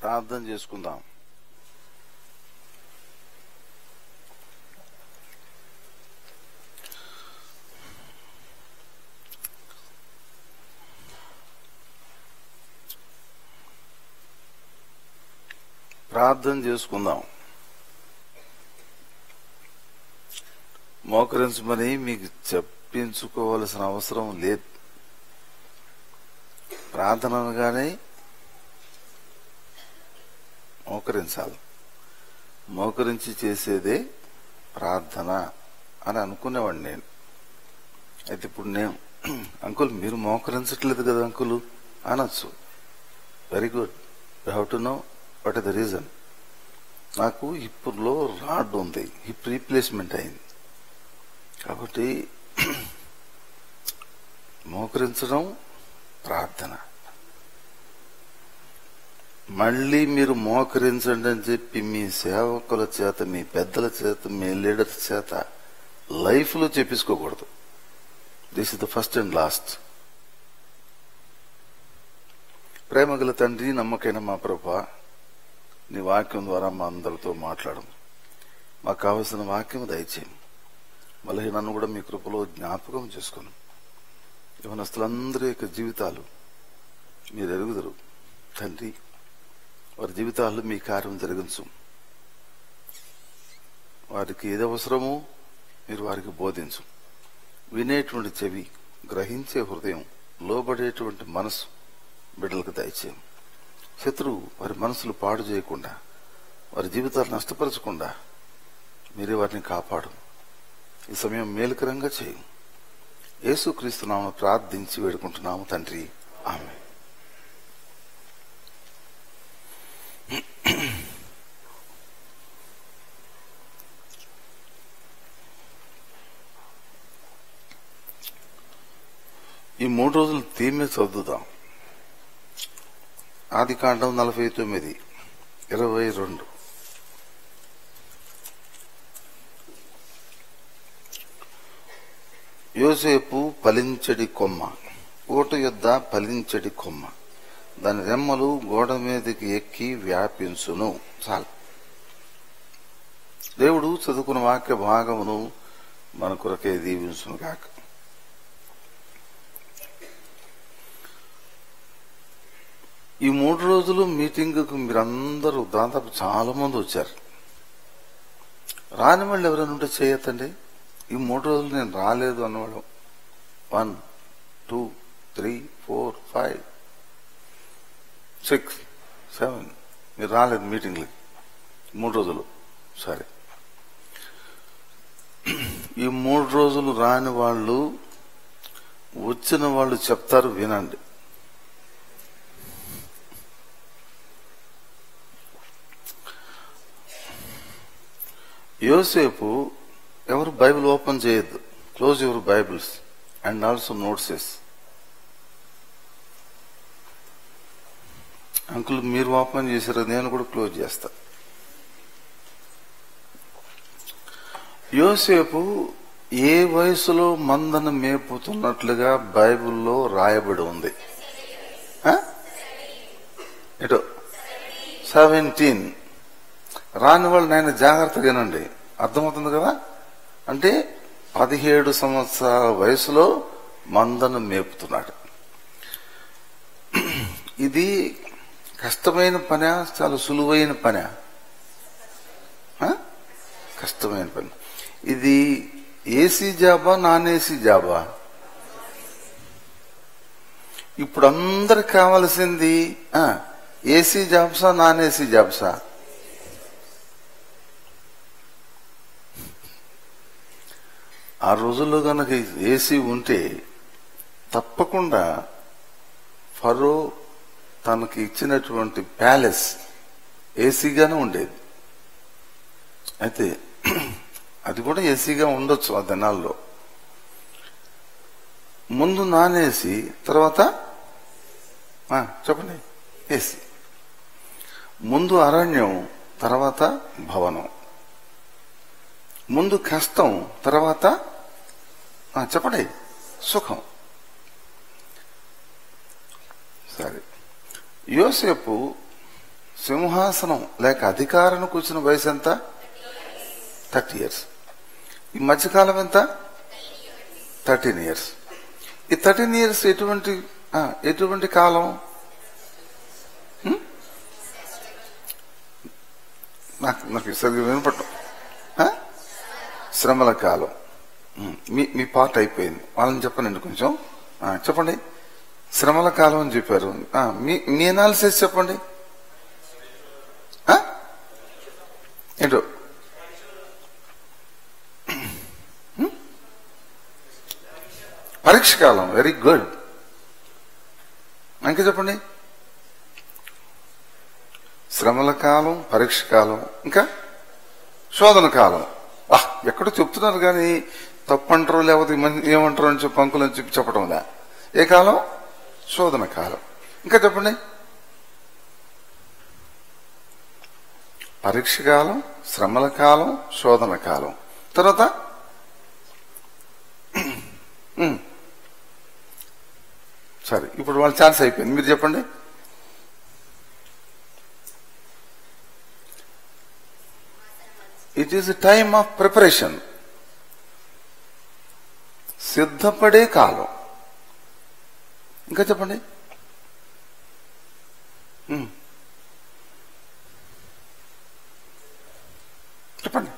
ప్రార్థన చేసుకుందాం ప్రార్థన చేసుకుందాం మోకరించమని మీకు చెప్పించుకోవలసిన అవసరం లేదు ప్రార్థన అనగానే మోకరించాలి మోకరించి చేసేదే ప్రార్థన అని అనుకునేవాడిని నేను అయితే ఇప్పుడు నేను అంకుల్ మీరు మోకరించట్లేదు కదా అంకుల్ అనొచ్చు very good you have to know what is the reason నాకు హిప్పులో రాడ్ ఉంది హిప్ రీప్లేస్మెంట్ అయింది కాబట్టి మోకరించడం ప్రార్థన మళ్ళీ మీరు మోకరించండి అని చెప్పి మీ సేవకుల చేత మీ పెద్దల చేత మీ లీడర్స్ చేత లైఫ్ లో చెప్పించుకోకూడదు this is the first and last ప్రేమగల తండ్రి నమ్మకైన మా ప్రభా నీ వాక్యం ద్వారా మా అందరితో మాట్లాడము మాకు కావలసిన వాక్యం దయచేయం మళ్ళీ నన్ను కూడా మీ కృపలో జ్ఞాపకం చేసుకుని యవనస్తులందరి యొక్క జీవితాలు మీరు ఎరుగుదరు తండ్రి వారి జీవితాల్లో మీ కార్యం జరిగించు వారికి ఏది అవసరమో మీరు వారికి బోధించు వినేటువంటి చెవి గ్రహించే హృదయం లోబడేటువంటి మనసు బిడ్డలకు దయచేయం శత్రువు వారి మనసులు పాడు చేయకుండా వారి జీవితాలు నష్టపరచకుండా మీరే వారిని కాపాడు ఈ సమయం మేలుకరంగా చేయం యేసుక్రీస్తునామను ప్రార్థించి వేడుకుంటున్నాము తండ్రి ఆమె ఈ మూడు రోజులు థీమే చదువుదాం ఆది కాండం నలభై తొమ్మిది ఇరవై రెండు యోసేపు ఫలించడి కొమ్మ ఓటు యొద్ద ఫలించడి కొమ్మ దాని రెమ్మలు గోడ మీదకి ఎక్కి వ్యాపించును చాలు దేవుడు చదువుకున్న వాక్య భాగమును మన కొరకే దీవించును కాక ఈ మూడు రోజులు మీటింగ్కు మీరందరూ దాదాపు చాలా మంది వచ్చారు రాని వాళ్ళు ఎవరైనా ఉంటే చేయొద్దండి ఈ మూడు రోజులు నేను రాలేదు అన్నవాడు one two three four five six seven మీరు రాలేదు మీటింగ్లకి మూడు రోజులు సరే ఈ మూడు రోజులు రాని వాళ్ళు వచ్చిన వాళ్ళు చెప్తారు వినండి యోసేపు ఎవరు బైబిల్ ఓపెన్ చేయొద్దు close your Bibles and also notes uncle మీరు ఓపెన్ చేశారు నేను కూడా క్లోజ్ చేస్తా యోసేపు ఏ వయసులో మందను మేపుతున్నట్లుగా బైబిల్లో రాయబడి ఉంది ఆ? ఎటో సెవెంటీన్ రాని వాళ్ళు నేను జాగ్రత్తగా వినండి అర్థమవుతుంది కదా అంటే పదిహేడు సంవత్సరాల వయసులో మందను మేపుతున్నాడు ఇది కష్టమైన పనా చాలా సులువైన పనా ఆ? కష్టమైన పని ఇది ఏసీ జాబా నాన్ ఏసీ జాబా ఇప్పుడు అందరికి కావాల్సింది ఆ, ఏసీ జాబ్సా నాన్ ఏసీ జాబ్సా ఆ రోజుల్లో కనుక ఏసీ ఉంటే తప్పకుండా ఫరో తనకి ఇచ్చినటువంటి ప్యాలెస్ ఏసీగానే ఉండేది అయితే అది కూడా ఏసీగా ఉండొచ్చు ఆ దినాల్లో ముందు నాన్ ఏసీ తర్వాత ఆ, చెప్పండి ఏసీ ముందు అరణ్యం తర్వాత భవనం ముందు కష్టం తర్వాత ఆ, చెప్పండి సుఖం సరే యోసేపు సింహాసనం లేక అధికారం కూర్చున్న వయసు ఎంత థర్టీ ఇయర్స్ ఈ మధ్యకాలం ఎంత థర్టీన్ ఇయర్స్ ఈ థర్టీన్ ఇయర్స్ ఎటువంటి ఆ, ఎటువంటి కాలం హ్మ్? నాకు నాకు సరిగ్గా వినపడటం ఆ? శ్రమల కాలం హ్మ్. మీ మీ పార్ట్ అయిపోయింది వాళ్ళని చెప్పనండి కొంచెం ఆ, చెప్పండి శ్రమల కాలం అని చెప్పారు ఆ, మీ మీ అనాలిసిస్ చెప్పండి ఆ? ఏంటో హ్మ్? పరీక్ష కాలం వెరీ గుడ్ ఇంకా చెప్పండి శ్రమల కాలం పరీక్ష కాలం ఇంకా శోధన కాలం వా ఎక్కడో చెప్తున్నారు కానీ తప్పంటారు లేకపోతే మన్- ఏమంటారు అని చెప్పి అంకులు అని చెప్పి చెప్పడం లే ఏ కాలం శోధన కాలం ఇంకా చెప్పండి పరీక్ష కాలం శ్రమల కాలం శోధన కాలం తర్వాత ఉమ్. సరే ఇప్పుడు వాళ్ళ ఛాన్స్ అయిపోయింది మీరు చెప్పండి it is time of preparation సిద్ధపడే కాలం ఇంకా చెప్పండి ఉమ్. చెప్పండి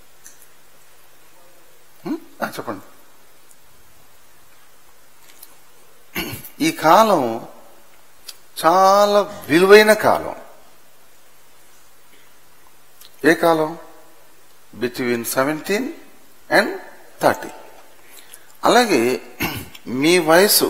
ఉమ్, ఆ, చెప్పండి ఈ కాలం చాలా విలువైన కాలం ఏ కాలం బిట్వీన్ సెవెంటీన్ అండ్ థర్టీ అలాగే మీ వయసు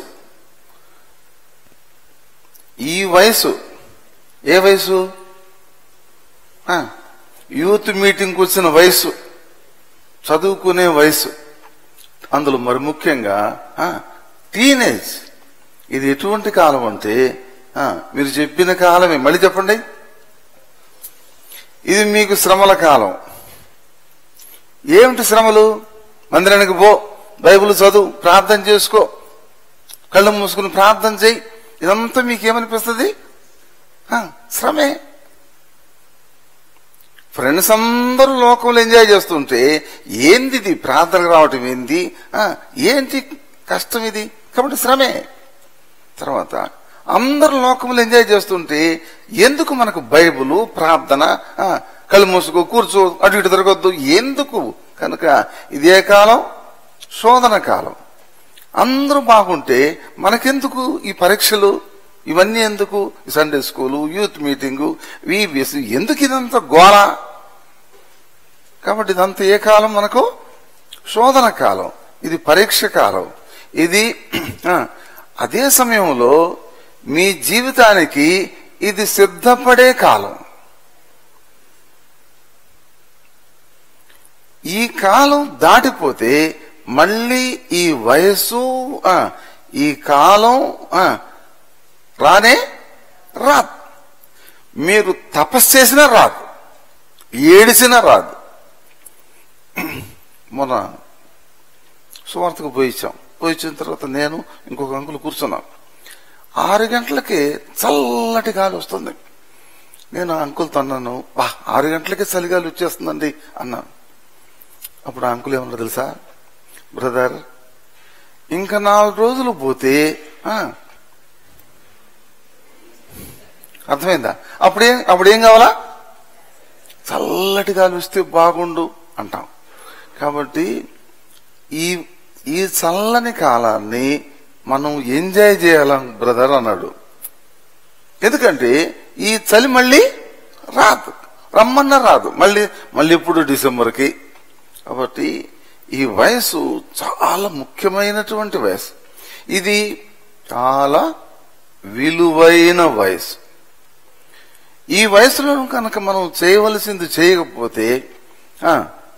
ఈ వయసు ఏ వయసు ఆ, యూత్ మీటింగ్కి వచ్చిన వయసు చదువుకునే వయసు అందులో మరి ముఖ్యంగా టీనేజ్ ఇది ఎటువంటి కాలం అంటే ఆ, మీరు చెప్పిన కాలమే మళ్ళీ చెప్పండి ఇది మీకు శ్రమల కాలం ఏమిటి శ్రమలు మందిరానికి పో బైబిల్ చదువు ప్రార్థన చేసుకో కళ్ళు మూసుకుని ప్రార్థన చేయి ఇదంతా మీకేమనిపిస్తుంది ఆ, శ్రమే ఫ్రెండ్స్ అందరూ లోకంలో ఎంజాయ్ చేస్తుంటే ఏంది ఇది ప్రార్థనకు రావటం ఏంది ఆ, ఏంటి కష్టం ఇది కాబట్టి శ్రమే తర్వాత అందరు లోకంలో ఎంజాయ్ చేస్తుంటే ఎందుకు మనకు బైబుల్ ప్రార్థన ఆ, కళ్ళు మూసుకో కూర్చో అటు ఇటు తిరగొద్దు ఎందుకు కనుక ఇదే కాలం శోధన కాలం అందరూ బాగుంటే మనకెందుకు ఈ పరీక్షలు ఇవన్నీ ఎందుకు ఈ Sunday school youth meeting VBS ఎందుకు ఇదంతా గోళ కాబట్టి ఇదంతా ఏ కాలం మనకు శోధన కాలం ఇది పరీక్ష కాలం ఇది ఆ, అదే సమయంలో మీ జీవితానికి ఇది సిద్ధపడే కాలం ఈ కాలం దాటిపోతే మళ్ళీ ఈ వయస్సు ఆ, ఈ కాలం ఆ, రానే రాదు మీరు తపస్సు చేసినా రాదు ఏడిసినా రాదు మొన్న సువార్తకు పోయిచ్చాం పోయిచ్చిన తర్వాత నేను ఇంకొక అంకులు కూర్చున్నాం ఆరు గంటలకి చల్లటి గాలి వస్తుంది నేను ఆ అంకుల్తో అన్నాను బా ఆరు గంటలకే చలిగాలి వచ్చేస్తుందండి అన్నాను అప్పుడు ఆ అంకుల్ ఏమన్నా తెలుసా బ్రదర్ ఇంకా నాలుగు రోజులు పోతే ఆ, అర్థమైందా అప్పుడేం అప్పుడేం కావాలా చల్లటి గాలి వస్తే బాగుండు అంటాం కాబట్టి ఈ ఈ చల్లని కాలాన్ని మనం ఎంజాయ్ చేయాల బ్రదర్ అన్నాడు ఎందుకంటే ఈ చలి మళ్ళీ రాదు రమ్మన్న రాదు మళ్ళీ మళ్ళీ ఇప్పుడు డిసెంబర్కి కాబట్టి ఈ వయసు చాలా ముఖ్యమైనటువంటి వయసు ఇది చాలా విలువైన వయసు ఈ వయసులో కనుక మనం చేయవలసింది చేయకపోతే ఆ,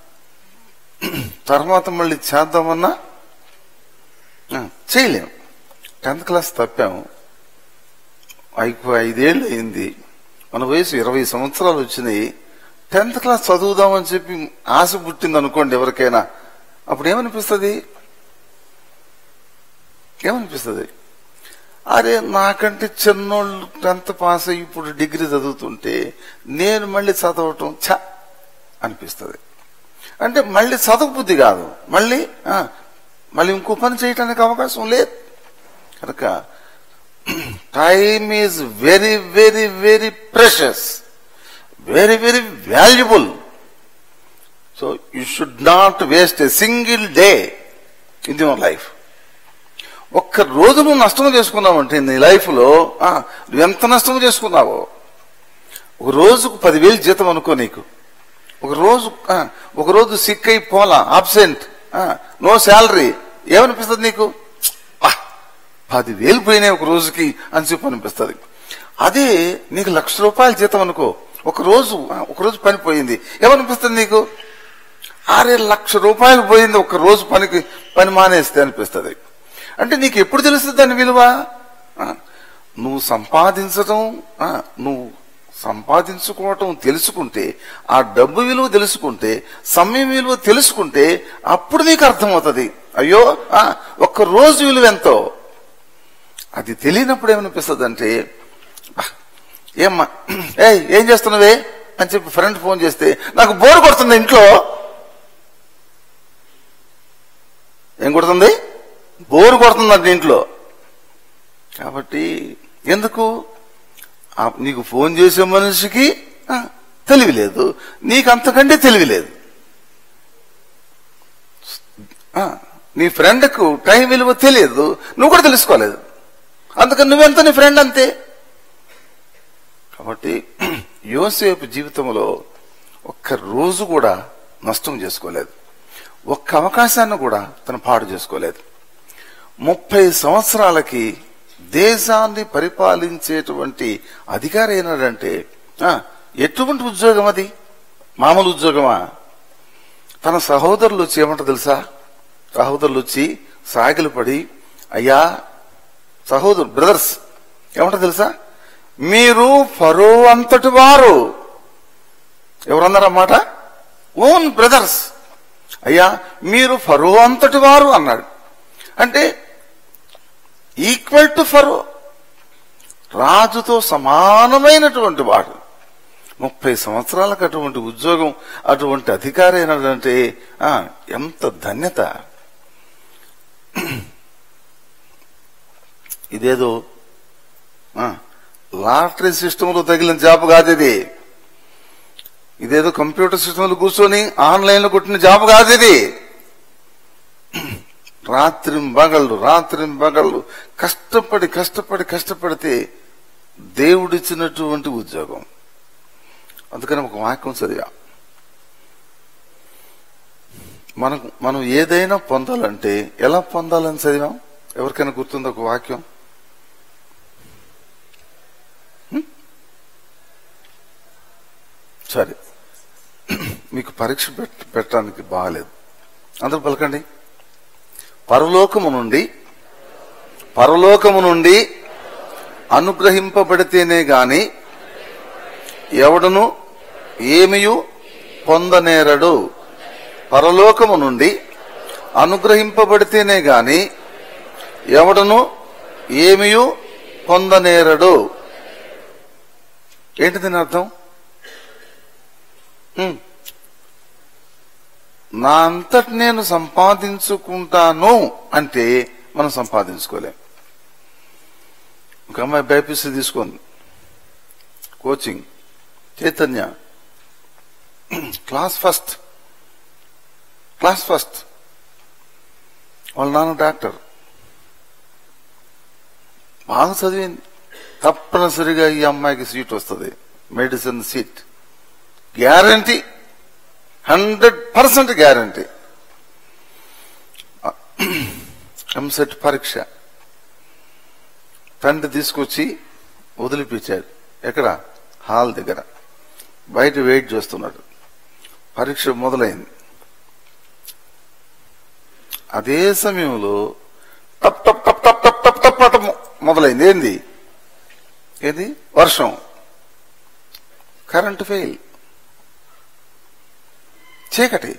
తర్వాత మళ్ళీ చేద్దామన్నా ఆ, చేయలేము టెన్త్ క్లాస్ తప్పాము అయిపో ఐదేళ్ళు అయింది మన వయసు ఇరవై సంవత్సరాలు వచ్చినాయి టెన్త్ క్లాస్ చదువుదామని చెప్పి ఆశ పుట్టింది అనుకోండి ఎవరికైనా అప్పుడు ఏమనిపిస్తుంది ఏమనిపిస్తుంది అరే నాకంటే చిన్నోళ్ళు టెన్త్ పాస్ అయ్యి ఇప్పుడు డిగ్రీ చదువుతుంటే నేను మళ్ళీ చదవటం ఛ అనిపిస్తుంది అంటే మళ్ళీ చదువు బుద్ధి కాదు మళ్ళీ ఆ, మళ్ళీ ఇంకో పని చేయటానికి అవకాశం లేదు కనుక time is very very very precious very very valuable so you should not waste a single day in your life ఒక్క రోజు నువ్వు నష్టం చేసుకున్నావంటే నీ లైఫ్ లో ఆ, నువ్వు ఎంత నష్టం చేసుకున్నావో ఒక రోజుకు పదివేలు జీతం అనుకో నీకు ఒక రోజు ఆ, ఒక రోజు సిక్ అయి పోలా ఆబ్సెంట్ నో శాలరీ ఏమనిపిస్తుంది నీకు ఆ, పదివేలు పోయినాయి ఒక రోజుకి అని చెప్పి అనిపిస్తుంది అదే నీకు లక్ష రూపాయల జీతం అనుకో ఒక రోజు ఆ, ఒక రోజు పని పోయింది ఏమనిపిస్తుంది నీకు ఆరే లక్ష రూపాయలు పోయింది ఒక రోజు పనికి పని మానేస్తే అనిపిస్తుంది అంటే నీకు ఎప్పుడు తెలుస్తుంది దాని విలువ ఆ, నువ్వు సంపాదించటం ఆ, నువ్వు సంపాదించుకోవటం తెలుసుకుంటే ఆ డబ్బు విలువ తెలుసుకుంటే సమయం విలువ తెలుసుకుంటే అప్పుడు నీకు అర్థమవుతుంది అయ్యో ఆ, ఒక్క రోజు విలువ ఎంతో అది తెలియనప్పుడు ఏమనిపిస్తుంది అంటే ఏమ్మా ఏ ఏం చేస్తున్నావే అని చెప్పి ఫ్రెండ్ ఫోన్ చేస్తే నాకు బోర్ కొడుతుంది ఇంట్లో ఏం కొడుతుంది బోరు కొడుతుంది ఇంట్లో కాబట్టి ఎందుకు ఆ నీకు ఫోన్ చేసే మనిషికి ఆ, తెలివి లేదు నీకు అంతకంటే తెలివి లేదు ఆ, నీ ఫ్రెండ్కు టైం విలువ తెలియదు నువ్వు కూడా తెలుసుకోలేదు అందుకని నువ్వెంత నీ ఫ్రెండ్ అంతే కాబట్టి యోసేపు జీవితంలో ఒక్క రోజు కూడా నష్టం చేసుకోలేదు ఒక్క అవకాశాన్ని కూడా తను పాడు చేసుకోలేదు ముప్పై సంవత్సరాలకి దేశాన్ని పరిపాలించేటువంటి అధికారి అయినాడంటే ఆ, ఎటువంటి ఉద్యోగం అది మామూలు ఉద్యోగమా తన సహోదరులు వచ్చి ఏమంటారు తెలుసా సహోదరులు వచ్చి సాగిలు పడి అయ్యా సహోదరు బ్రదర్స్ ఏమంటారు తెలుసా మీరు ఫరో అంతటి వారు ఎవరన్నారన్నమాట ఓన్ బ్రదర్స్ అయ్యా మీరు ఫరో అంతటి వారు అన్నాడు అంటే ఈక్వల్ టు ఫరో రాజుతో సమానమైనటువంటి వాడు ముప్పై సంవత్సరాలకు అటువంటి ఉద్యోగం అటువంటి అధికారి అయినాడంటే ఆ, ఎంత ధన్యత ఇదేదో ఆ, లాటరీ సిస్టంలో తగిలిన జాబ్ కాదు ఇది ఇదేదో కంప్యూటర్ సిస్టంలో కూర్చొని ఆన్లైన్ లో కొట్టిన జాబ్ కాదు ఇది రాత్రి బగళ్ళు రాత్రి బగళ్ళు కష్టపడి కష్టపడి కష్టపడితే దేవుడిచ్చినటువంటి ఉద్యోగం అందుకని ఒక వాక్యం చదివా మనకు మనం ఏదైనా పొందాలంటే ఎలా పొందాలని చదివాం ఎవరికైనా గుర్తుందా ఒక వాక్యం హ్మ్? సరే మీకు పరీక్ష పెట్- పెట్టడానికి బాగాలేదు అందరూ పలకండి పరలోకము నుండి పరలోకము నుండి అనుగ్రహింపబడితేనే గాని ఎవడును ఏమియు పొందనేరడు పరలోకము నుండి అనుగ్రహింపబడితేనే గాని ఎవడును ఏమియు పొందనేరడు ఏంటి దీని అర్థం హ్మ్. నా అంతటి నేను సంపాదించుకుంటాను అంటే మనం సంపాదించుకోలేం ఒక అమ్మాయి బైపీసీ తీసుకుంది coaching Chaitanya class first class first వాళ్ళ నాన్న డాక్టర్ బాగా చదివింది తప్పనిసరిగా ఈ అమ్మాయికి సీట్ వస్తుంది medicine seat guarantee hundred percent guarantee EAMCET పరీక్ష తండ్రి తీసుకొచ్చి వదిలిపించాడు ఎక్కడ హాల్ దగ్గర బయట వెయిట్ చేస్తున్నాడు పరీక్ష మొదలైంది అదే సమయంలో టప్ టప్ టప్ టప్ టప్ టప్ టప్ టప్ మొదలైంది ఏంది ఏంది వర్షం కరెంట్ ఫెయిల్ చీకటి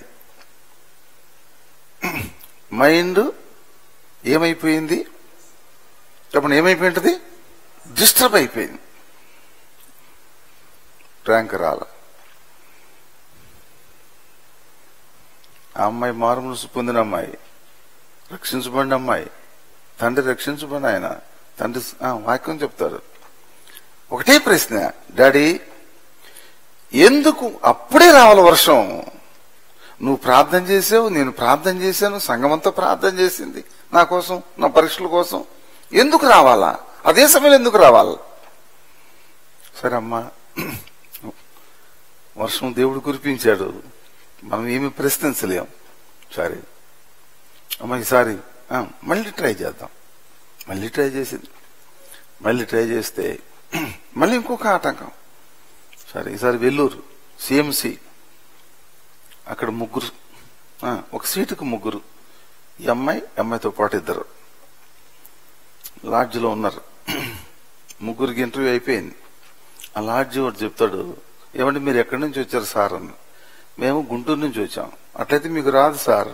మైండ్ ఏమైపోయింది చెప్పండి ఏమైపోయింటది డిస్టర్బ్ అయిపోయింది ర్యాంక్ రాల ఆ అమ్మాయి మారుమనసు పొందిన అమ్మాయి రక్షించబడిన అమ్మాయి తండ్రి రక్షించబడిన ఆయన తండ్రి ఆ, వాక్యం చెప్తారు ఒకటే ప్రశ్న డాడీ ఎందుకు అప్పుడే రావాలి వర్షం నువ్వు ప్రార్థన చేసావు నేను ప్రార్థన చేశాను సంఘమంతా ప్రార్థన చేసింది నా కోసం నా పరీక్షల కోసం ఎందుకు రావాలా అదే సమయంలో ఎందుకు రావాలి సరే అమ్మా వర్షం దేవుడు కురిపించాడు మనం ఏమి ప్రశ్నించలేం సరే అమ్మ ఈసారి ఆ, మళ్ళీ ట్రై చేద్దాం మళ్ళీ ట్రై చేసింది మళ్ళీ ట్రై చేస్తే మళ్ళీ ఇంకొక ఆటంకం సరే ఈసారి వెల్లూరు సిఎంసి అక్కడ ముగ్గురు ఆ, ఒక సీటుకు ముగ్గురు ఈ అమ్మాయి అమ్మాయితో పాటు ఇద్దరు లాడ్జిలో ఉన్నారు ముగ్గురికి ఇంటర్వ్యూ అయిపోయింది ఆ లాడ్జి వాడు చెప్తాడు ఏమంటే మీరు ఎక్కడి నుంచి వచ్చారు సార్ అని మేము గుంటూరు నుంచి వచ్చాం అట్లయితే మీకు రాదు సార్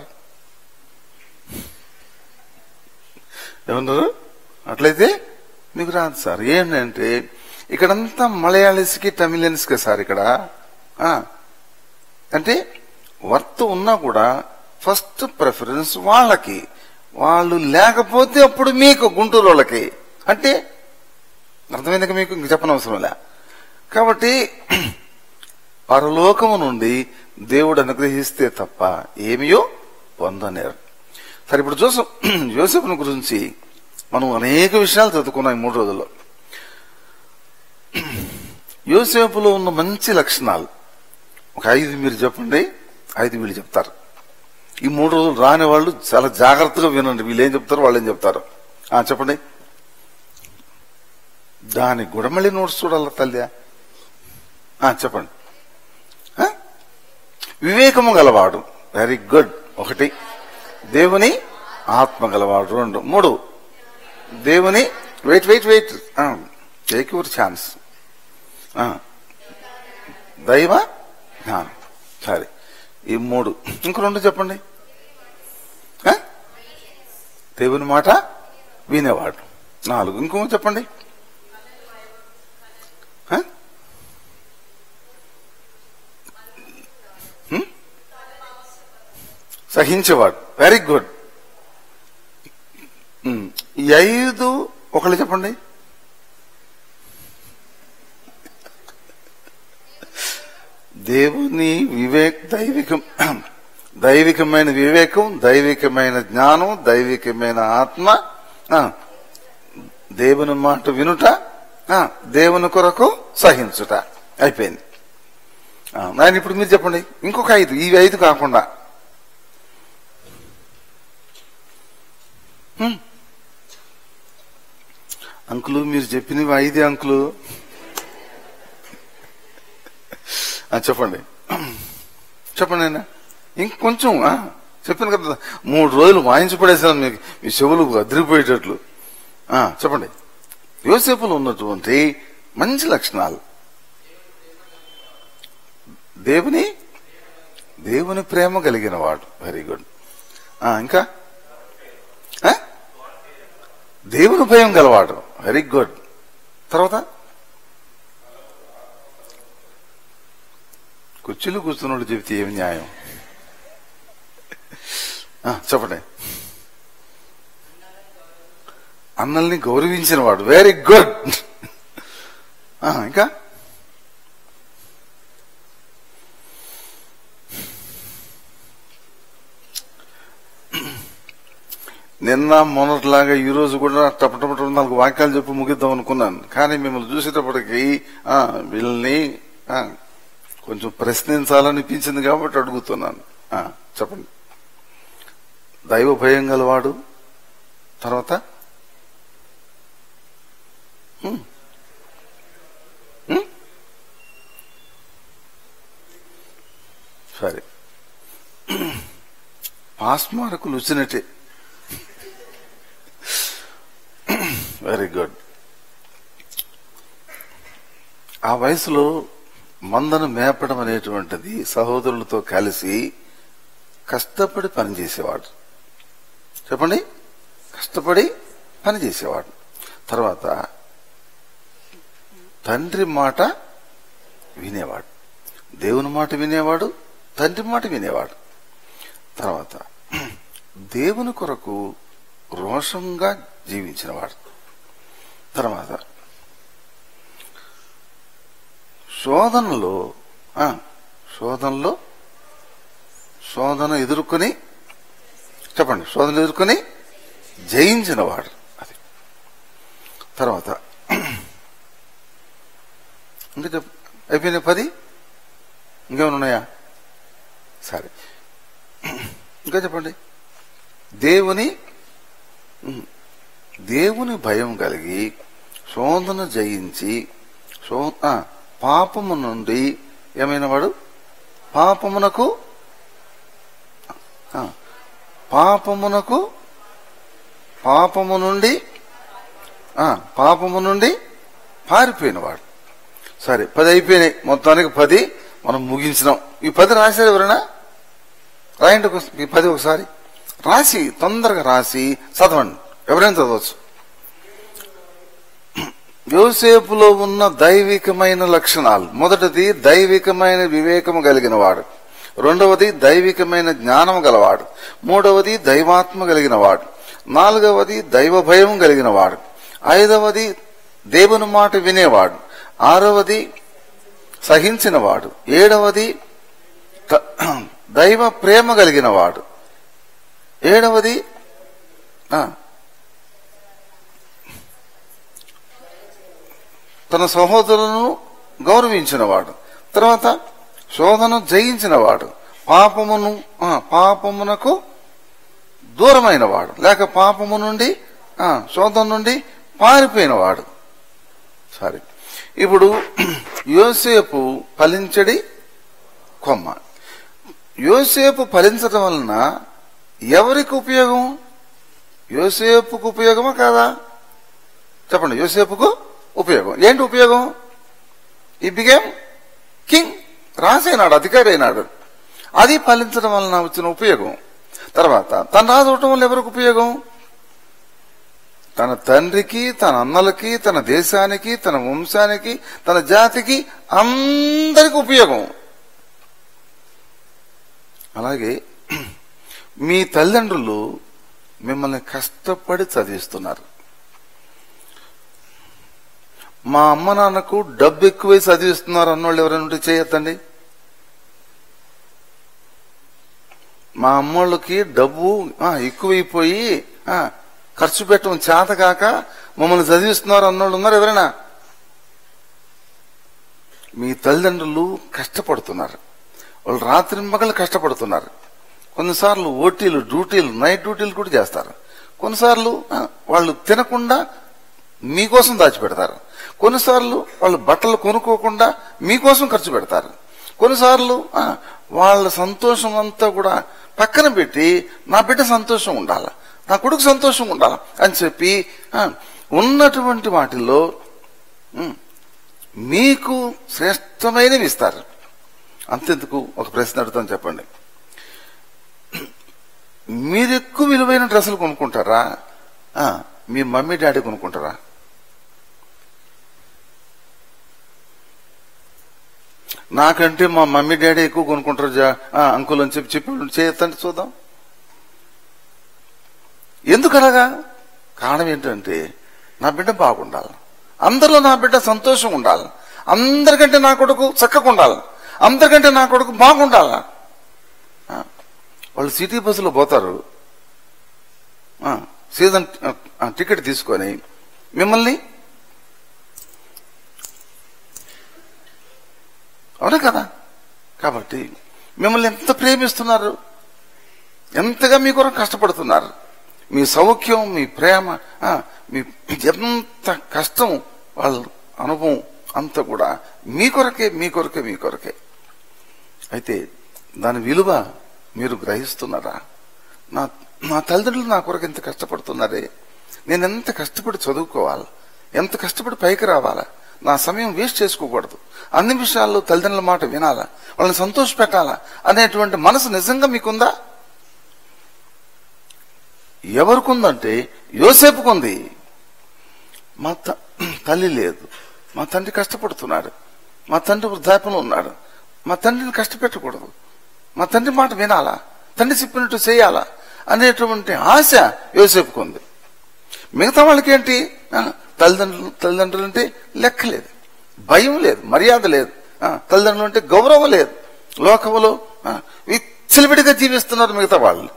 ఏమన్నారు అట్లయితే మీకు రాదు సార్ ఏంటంటే ఇక్కడంతా మలయాళీస్కి తమిళన్స్కి సార్ ఇక్కడ ఆ, అంటే వర్త్ ఉన్నా కూడా ఫస్ట్ ప్రిఫరెన్స్ వాళ్ళకి వాళ్ళు లేకపోతే అప్పుడు మీకు గుంటూరు వాళ్ళకి అంటే అర్థమైంది మీకు ఇంక చెప్పనవసరం లే కాబట్టి పరలోకము నుండి దేవుడు అనుగ్రహిస్తే తప్ప ఏమియో పొందనేరు సరే ఇప్పుడు జోసఫ్ యోసెఫ్ను గురించి మనం అనేక విషయాలు చదువుకున్నాం ఈ మూడు రోజుల్లో యోసేపులో ఉన్న మంచి లక్షణాలు ఒక ఐదు మీరు చెప్పండి ఐదు వీళ్ళు చెప్తారు ఈ మూడు రోజులు రాని వాళ్ళు చాలా జాగ్రత్తగా వినండి వీళ్ళు ఏం చెప్తారు వాళ్ళు ఏం చెప్తారు ఆ చెప్పండి దాని గుడమళ్ళి నోట్స్ చూడాల తల్లి ఆ చెప్పండి ఆ? వివేకము గలవాడు వెరీ గుడ్ ఒకటి దేవుని ఆత్మ గలవాడు రెండు మూడు దేవుని wait wait wait take your chance దైవ జ్ఞానం సరే ఈ మూడు ఇంకో రెండు చెప్పండి ఆ? దేవుని మాట వినేవాడు నాలుగు ఇంకో చెప్పండి ఆ? హ్మ్? సహించేవాడు వెరీ గుడ్ ఉమ్. ఈ ఐదు ఒకళ్ళు చెప్పండి దేవుని వివేక్ దైవికం దైవికమైన వివేకం దైవికమైన జ్ఞానం దైవికమైన ఆత్మ ఆ, దేవుని మాట వినుట ఆ, దేవుని కొరకు సహించుట అయిపోయింది ఆ, నాయన ఇప్పుడు మీరు చెప్పండి ఇంకొక ఐదు ఈ ఐదు కాకుండా హ్మ్. అంకులు మీరు చెప్పినవి ఐదే అంకులు ఆ, చెప్పండి చెప్పండి ఆయన ఇంకొంచెం ఆ, చెప్పాను కదా మూడు రోజులు వాయించి పడేసాను మీకు మీ చెవులు అదిరిపోయేటట్లు ఆ, చెప్పండి యోసేపులో ఉన్నటువంటి మంచి లక్షణాలు దేవుని దేవుని ప్రేమ కలిగిన వాడు వెరీ గుడ్ ఆ, ఇంకా ఆ? దేవుని భయం గలవాడు వెరీ గుడ్ తర్వాత కుర్చీలో కూర్చున్నాడు చెబితే ఏమి న్యాయం ఆ, చెప్పండి అన్నల్ని గౌరవించిన వాడు వెరీ గుడ్ ఇంకా నిన్న మొన్నట్లాగా ఈ రోజు కూడా టపటపట నాలుగు వాక్యాలు చెప్పి ముగిద్దాం అనుకున్నాను కానీ మిమ్మల్ని చూసేటప్పటికి ఆ, వీళ్ళని ఆ, కొంచెం ప్రశ్నించాలనిపించింది కాబట్టి అడుగుతున్నాను ఆ, చెప్పండి దైవ భయం గలవాడు తర్వాత హ్మ్. హ్మ్? సరే పాస్ మార్కులు వచ్చినట్టే వెరీ గుడ్ ఆ వయసులో మందను మేపడం అనేటువంటిది సహోదరులతో కలిసి కష్టపడి పనిచేసేవాడు చెప్పండి కష్టపడి పని చేసేవాడు తర్వాత తండ్రి మాట వినేవాడు దేవుని మాట వినేవాడు తండ్రి మాట వినేవాడు తర్వాత దేవుని కొరకు రోషంగా జీవించినవాడు తర్వాత శోధనలో ఆ, శోధనలో శోధన ఎదుర్కొని చెప్పండి శోధన ఎదుర్కొని జయించినవాడు అది తర్వాత ఇంకా చెప్ అయిపోయినాయి పది ఇంకేమైనా ఉన్నాయా సరే ఇంకా చెప్పండి దేవుని ఉమ్, దేవుని భయం కలిగి శోధన జయించి శో ఆ, పాపము నుండి ఏమైన వాడు పాపమునకు ఆ, పాపమునకు పాపము నుండి ఆ, పాపము నుండి పారిపోయినవాడు సరే పది అయిపోయినాయి మొత్తానికి పది మనం ముగించినాం ఈ పది రాశారు ఎవరైనా రాయండి ఒక- ఈ పది ఒకసారి రాసి తొందరగా రాసి చదవండి ఎవరైనా చదవచ్చు యోసేపులో ఉన్న దైవికమైన లక్షణాలు మొదటిది దైవికమైన వివేకము కలిగిన వాడు రెండవది దైవికమైన జ్ఞానం గలవాడు మూడవది దైవాత్మ కలిగిన వాడు నాలుగవది దైవ భయం కలిగిన వాడు ఐదవది దేవుని మాట వినేవాడు ఆరవది సహించినవాడు ఏడవది త- దైవ ప్రేమ కలిగిన వాడు ఏడవది ఆ, తన సహోదరులను గౌరవించినవాడు తర్వాత శోధన జయించినవాడు పాపమును ఆ, పాపమునకు దూరమైనవాడు లేక పాపము నుండి ఆ, శోధన నుండి పారిపోయినవాడు సరే ఇప్పుడు యోసేపు ఫలించడి కొమ్మ యోసేపు ఫలించడం వలన ఎవరికి ఉపయోగం యోసేపుకు ఉపయోగమా కాదా చెప్పండి యోసేపుకు ఉపయోగం ఏంటి ఉపయోగం ఈ బిగేమ్ కింగ్ రాసైనాడు అధికారి అయినాడు అది ఫలించడం వలన వచ్చిన ఉపయోగం తర్వాత తన రాజు అవటం వల్ల ఎవరికి ఉపయోగం తన తండ్రికి తన అన్నలకి తన దేశానికి తన వంశానికి తన జాతికి అందరికి ఉపయోగం అలాగే మీ తల్లిదండ్రులు మిమ్మల్ని కష్టపడి చదివిస్తున్నారు మా అమ్మ నాన్నకు డబ్బు ఎక్కువై చదివిస్తున్నారు అన్నోళ్ళు ఎవరైనా ఉంటే చేయొద్దండి మా అమ్మోళ్ళకి డబ్బు ఆ, ఎక్కువైపోయి ఆ, ఖర్చు పెట్టడం చేత కాక మమ్మల్ని చదివిస్తున్నారు అన్నోళ్ళు ఉన్నారు ఎవరైనా మీ తల్లిదండ్రులు కష్టపడుతున్నారు వాళ్ళు రాత్రి మగలు కష్టపడుతున్నారు కొన్నిసార్లు ఓటీలు డ్యూటీలు నైట్ డ్యూటీలు కూడా చేస్తారు కొన్నిసార్లు ఆ, వాళ్ళు తినకుండా మీకోసం దాచిపెడతారు కొన్నిసార్లు వాళ్ళు బట్టలు కొనుక్కోకుండా మీకోసం ఖర్చు పెడతారు కొన్నిసార్లు ఆ, వాళ్ళ సంతోషం అంతా కూడా పక్కన పెట్టి నా బిడ్డ సంతోషం ఉండాలి నా కొడుకు సంతోషం ఉండాలి అని చెప్పి ఆ, ఉన్నటువంటి వాటిల్లో ఉమ్, మీకు శ్రేష్టమైనవి ఇస్తారు అంతెందుకు ఒక ప్రశ్న అడుగుతాను చెప్పండి మీరు ఎక్కువ విలువైన డ్రెస్సులు కొనుక్కుంటారా ఆ, మీ మమ్మీ డాడీ కొనుక్కుంటారా నాకంటే మా మమ్మీ డాడీ ఎక్కువ కొనుక్కుంటారు జా ఆ, అంకుల్ అని చెప్పి చెప్పి చేయొద్దంటే చూద్దాం ఎందుకు అలాగా కారణం ఏంటంటే నా బిడ్డ బాగుండాలి అందరిలో నా బిడ్డ సంతోషం ఉండాలి అందరికంటే నా కొడుకు చక్కగా ఉండాలి అందరికంటే నా కొడుకు బాగుండాలి ఆ, వాళ్ళు సిటీ బస్సులో పోతారు ఆ, సీజన్ ఆ, టికెట్ తీసుకొని మిమ్మల్ని అవునా కదా కాబట్టి మిమ్మల్ని ఎంత ప్రేమిస్తున్నారు ఎంతగా మీ కొరకు కష్టపడుతున్నారు మీ సౌఖ్యం మీ ప్రేమ ఆ, మీ ఎంత కష్టం వాళ్ళ అనుభవం అంతా కూడా మీ కొరకే మీ కొరకే మీ కొరకే అయితే దాని విలువ మీరు గ్రహిస్తున్నారా నా నా తల్లిదండ్రులు నా కొరకు ఎంత కష్టపడుతున్నారే నేను ఎంత కష్టపడి చదువుకోవాలి ఎంత కష్టపడి పైకి రావాలా నా సమయం వేస్ట్ చేసుకోకూడదు అన్ని విషయాల్లో తల్లిదండ్రుల మాట వినాలా వాళ్ళని సంతోష పెట్టాలా అనేటువంటి మనసు నిజంగా మీకుందా ఎవరికుందంటే యోసేపుకుంది మా త- తల్లి లేదు మా తండ్రి కష్టపడుతున్నాడు మా తండ్రి వృద్ధాప్యంలో ఉన్నాడు మా తండ్రిని కష్టపెట్టకూడదు మా తండ్రి మాట వినాలా తండ్రి చెప్పినట్టు చేయాలా అనేటువంటి ఆశ యోసేపుకు ఉంది మిగతా వాళ్ళకి ఏంటి ఆ, తల్లిదండ్రులు తల్లిదండ్రులు అంటే లెక్క లేదు భయం లేదు మర్యాద లేదు ఆ, తల్లిదండ్రులు అంటే గౌరవం లేదు లోకంలో ఆ, విచ్చలవిడిగా జీవిస్తున్నారు మిగతా వాళ్ళు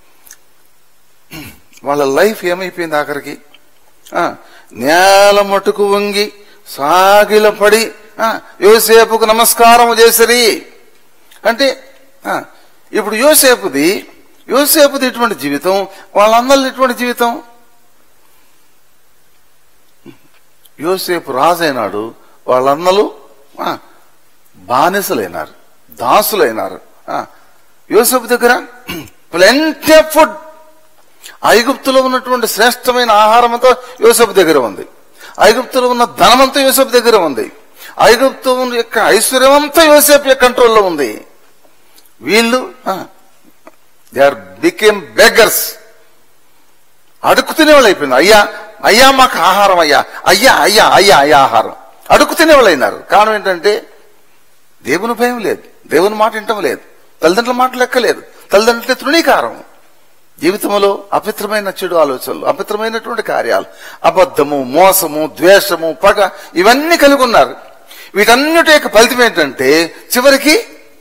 వాళ్ళ లైఫ్ ఏమైపోయింది ఆఖరికి ఆ, నేల మటుకు వంగి సాగిల పడి ఆ, యోసేపుకు నమస్కారం చేసిరి అంటే ఆ, ఇప్పుడు యోసేపుది యోసేపుది ఎటువంటి జీవితం వాళ్ళందరిది ఎటువంటి జీవితం యోసేపు రాజైనాడు వాళ్ళన్నలు ఆ, బానిసలైనారు దాసులైనారు ఆ, యోసేపు దగ్గర ప్లెంటీ ఆఫ్ ఫుడ్ ఐగుప్తులో ఉన్నటువంటి శ్రేష్టమైన ఆహారంతో యోసేపు దగ్గర ఉంది ఐగుప్తులో ఉన్న ధనమంతా యోసేపు దగ్గర ఉంది ఐగుప్తు యొక్క ఐశ్వర్యం అంతా యోసేపు యొక్క కంట్రోల్లో ఉంది వీళ్ళు దే ఆర్ బికేమ్ బెగర్స్ అడుగు తినేవాళ్ళు అయిపోయింది అయ్యా అయ్యా మాకు ఆహారం అయ్యా అయ్యా అయ్యా అయ్యా అయ్యా ఆహారం అడుగు తినేవాళ్ళు అయినారు కారణం ఏంటంటే దేవుని భయం లేదు దేవుని మాట వింటం లేదు తల్లిదండ్రుల మాట లెక్క లేదు తల్లిదండ్రులే తృణీకారం జీవితంలో అపవిత్రమైన చెడు ఆలోచనలు అపవిత్రమైనటువంటి కార్యాలు అబద్ధము మోసము ద్వేషము పగ ఇవన్నీ కలిగి ఉన్నారు వీటన్నిటి యొక్క ఫలితం ఏంటంటే చివరికి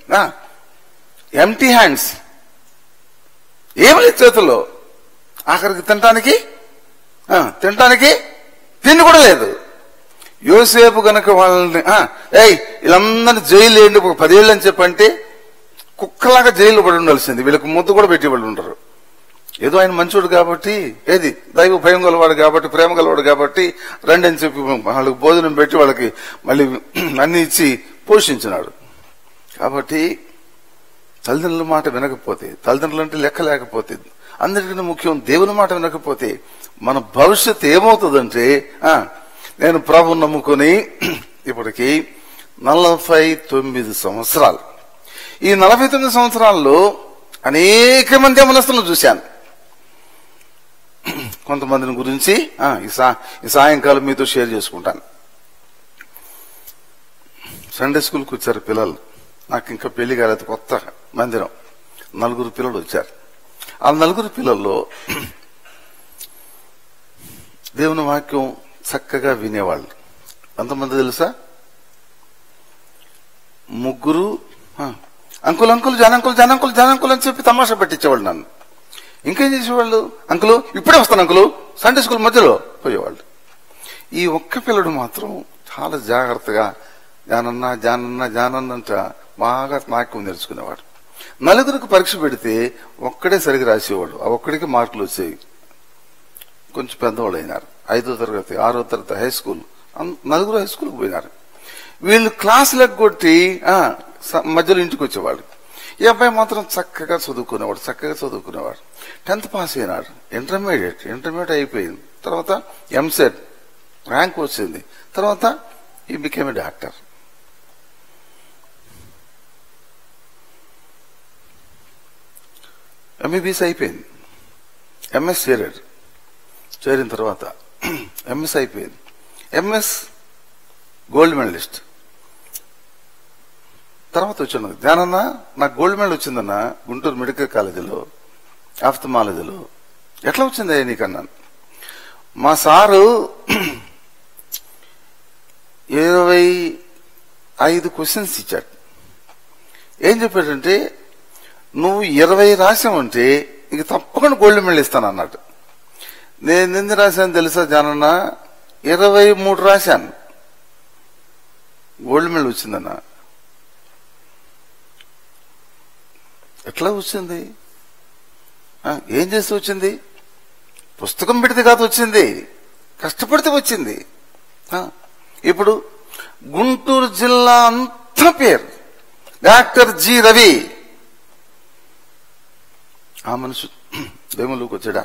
ఎంటీ హ్యాండ్స్ ఏమి లేదు చేతుల్లో ఆఖరికి తినటానికి ఆ, తినటానికి తిండి కూడా లేదు యోసేపు గనక వాళ్ళని ఆ, ఏయ్ వీళ్ళందరినీ జైలు వేయండి ఒక పదేళ్ళు అని చెప్పంటే కుక్కలాగా జైలు పడి ఉండాల్సింది వీళ్ళకి ముద్దు కూడా పెట్టి వాళ్ళు ఉండరు ఏదో ఆయన మంచోడు కాబట్టి ఏది దైవ భయం గలవాడు కాబట్టి ప్రేమ గలవాడు కాబట్టి రండి అని చెప్పి వాళ్ళకి భోజనం పెట్టి వాళ్ళకి మళ్ళీ అన్ని ఇచ్చి పోషించినాడు కాబట్టి తల్లిదండ్రుల మాట వినకపోతే తల్లిదండ్రులు అంటే లెక్క లేకపోతే అందరికన్నా ముఖ్యం దేవుని మాట వినకపోతే మన భవిష్యత్తు ఏమవుతుందంటే ఆ, నేను ప్రభు నమ్ముకొని ఇప్పటికి నలభై తొమ్మిది సంవత్సరాలు ఈ నలభై తొమ్మిది సంవత్సరాల్లో అనేక మంది యమనస్తులను చూశాను కొంతమందిని గురించి ఆ, ఈ సా- ఈ సాయంకాలం మీతో షేర్ చేసుకుంటాను సండే స్కూల్కి వచ్చారు పిల్లలు నాకు ఇంకా పెళ్లి కాలేదు కొత్త మందిరం నలుగురు పిల్లలు వచ్చారు ఆ నలుగురు పిల్లల్లో దేవుని వాక్యం చక్కగా వినేవాళ్ళు ఎంతమంది తెలుసా ముగ్గురు ఆ, అంకుల్ అంకుల్ జనంకుల్ జనంకుల్ జనంకుల్ అని చెప్పి తమాషా పెట్టించేవాళ్ళు నన్ను ఇంకేం చేసేవాళ్ళు అంకులు ఇప్పుడే వస్తాను అంకులు సండే స్కూల్ మధ్యలో పోయేవాళ్ళు ఈ ఒక్క పిల్లడు మాత్రం చాలా జాగ్రత్తగా జానన్న జానన్న జానన్న అంట బాగా వాక్యం నేర్చుకునేవాడు నలుగురికి పరీక్ష పెడితే ఒక్కడే సరిగా రాసేవాడు ఆ ఒక్కడికి మార్కులు వచ్చాయి కొంచెం పెద్దవాళ్ళు అయినారు ఐదో తరగతి ఆరో తరగతి హై స్కూల్ అన్- నలుగురు హై స్కూల్కి పోయినారు వీళ్ళు క్లాసులకు కొట్టి ఆ, స- మధ్యలో ఇంటికి వచ్చేవాడు ఈ అబ్బాయి మాత్రం చక్కగా చదువుకునేవాడు చక్కగా చదువుకునేవాడు టెన్త్ పాస్ అయినాడు ఇంటర్మీడియట్ ఇంటర్మీడియట్ అయిపోయింది తర్వాత ఎంసెట్ ర్యాంక్ వచ్చింది తర్వాత ఈ బికేమ్ ఏ డాక్టర్ ఎంబీబీఎస్ అయిపోయింది ఎంఎస్ చేరాడు చేరిన తర్వాత ఎంఎస్ అయిపోయింది ఎంఎస్ గోల్డ్ మెడలిస్ట్ తర్వాత వచ్చింది ధ్యానన్న నాకు గోల్డ్ మెడల్ వచ్చిందన్న గుంటూరు మెడికల్ కాలేజీలో ఆఫ్థమాలజీలో ఎట్లా వచ్చింది నీకన్నాను మా సారు ఇరవై ఐదు క్వశ్చన్స్ ఇచ్చాడు ఏం చెప్పాడంటే నువ్వు ఇరవై రాసావంటే ఇంక తప్పకుండా గోల్డ్ మెడల్ ఇస్తాను అన్నాడు నేను ఎన్ని రాశాను తెలుసా జానన్న ఇరవై మూడు రాశాను గోల్డ్ మెడల్ వచ్చిందన్న ఎట్లా వచ్చింది ఆ, ఏం చేస్తే వచ్చింది పుస్తకం పెడితే కాదు వచ్చింది కష్టపడితే వచ్చింది ఆ, ఇప్పుడు గుంటూరు జిల్లా అంతా పేరు డాక్టర్ జి రవి ఆ మనిషి దేవుళ్ళకి వచ్చాడా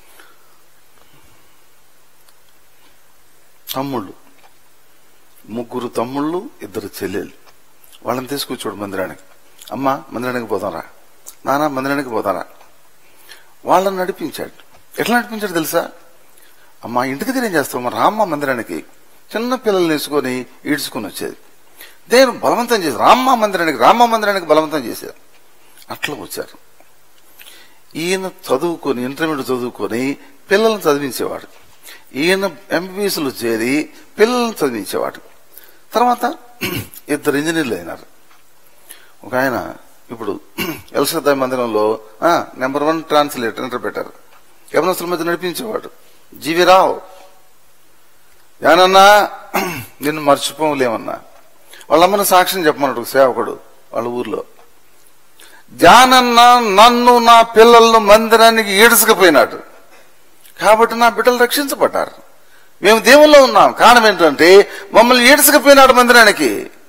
తమ్ముళ్ళు ముగ్గురు తమ్ముళ్ళు ఇద్దరు చెల్లెలు వాళ్ళని తీసుకొచ్చాడు మందిరానికి అమ్మ మందిరానికి పోదాంరా నాన్న మందిరానికి పోదారా వాళ్ళని నడిపించాడు ఎట్లా నడిపించాడు తెలుసా అమ్మా ఇంటి దగ్గర ఏం చేస్తావు మా రామ్మ మందిరానికి చిన్న పిల్లల్ని వేసుకొని ఈడ్చుకొని వచ్చేది నేను బలవంతం చేసి రామ్మ మందిరానికి రామ్మ మందిరానికి బలవంతం చేశారు అట్లా వచ్చారు ఈయన చదువుకొని ఇంటర్మీడియట్ చదువుకొని పిల్లల్ని చదివించేవాడు ఈయన ఎంబీబీఎస్లో చేరి పిల్లల్ని చదివించేవాడు తర్వాత ఇద్దరు ఇంజనీర్లు అయినారు ఒక ఆయన ఇప్పుడు ఎల్సద్దాయి మందిరంలో నెంబర్ వన్ ట్రాన్స్లేటర్ ఇంటర్ప్రెటర్ యవనస్తుల మధ్య నడిపించేవాడు జీవిరావు ఏనన్నా నిన్ను మర్చిపోలేమన్నా వాళ్ళమ్మని సాక్ష్యం చెప్పమన్నాడు ఒక సేవకుడు వాళ్ళ ఊర్లో జానన్న నన్ను నా పిల్లలను మందిరానికి ఈడ్చుకుపోయినాడు కాబట్టి నా బిడ్డలు రక్షించబడ్డారు మేము దేవుల్లో ఉన్నాం కారణం ఏంటంటే మమ్మల్ని ఈడ్చుకుపోయినాడు మందిరానికి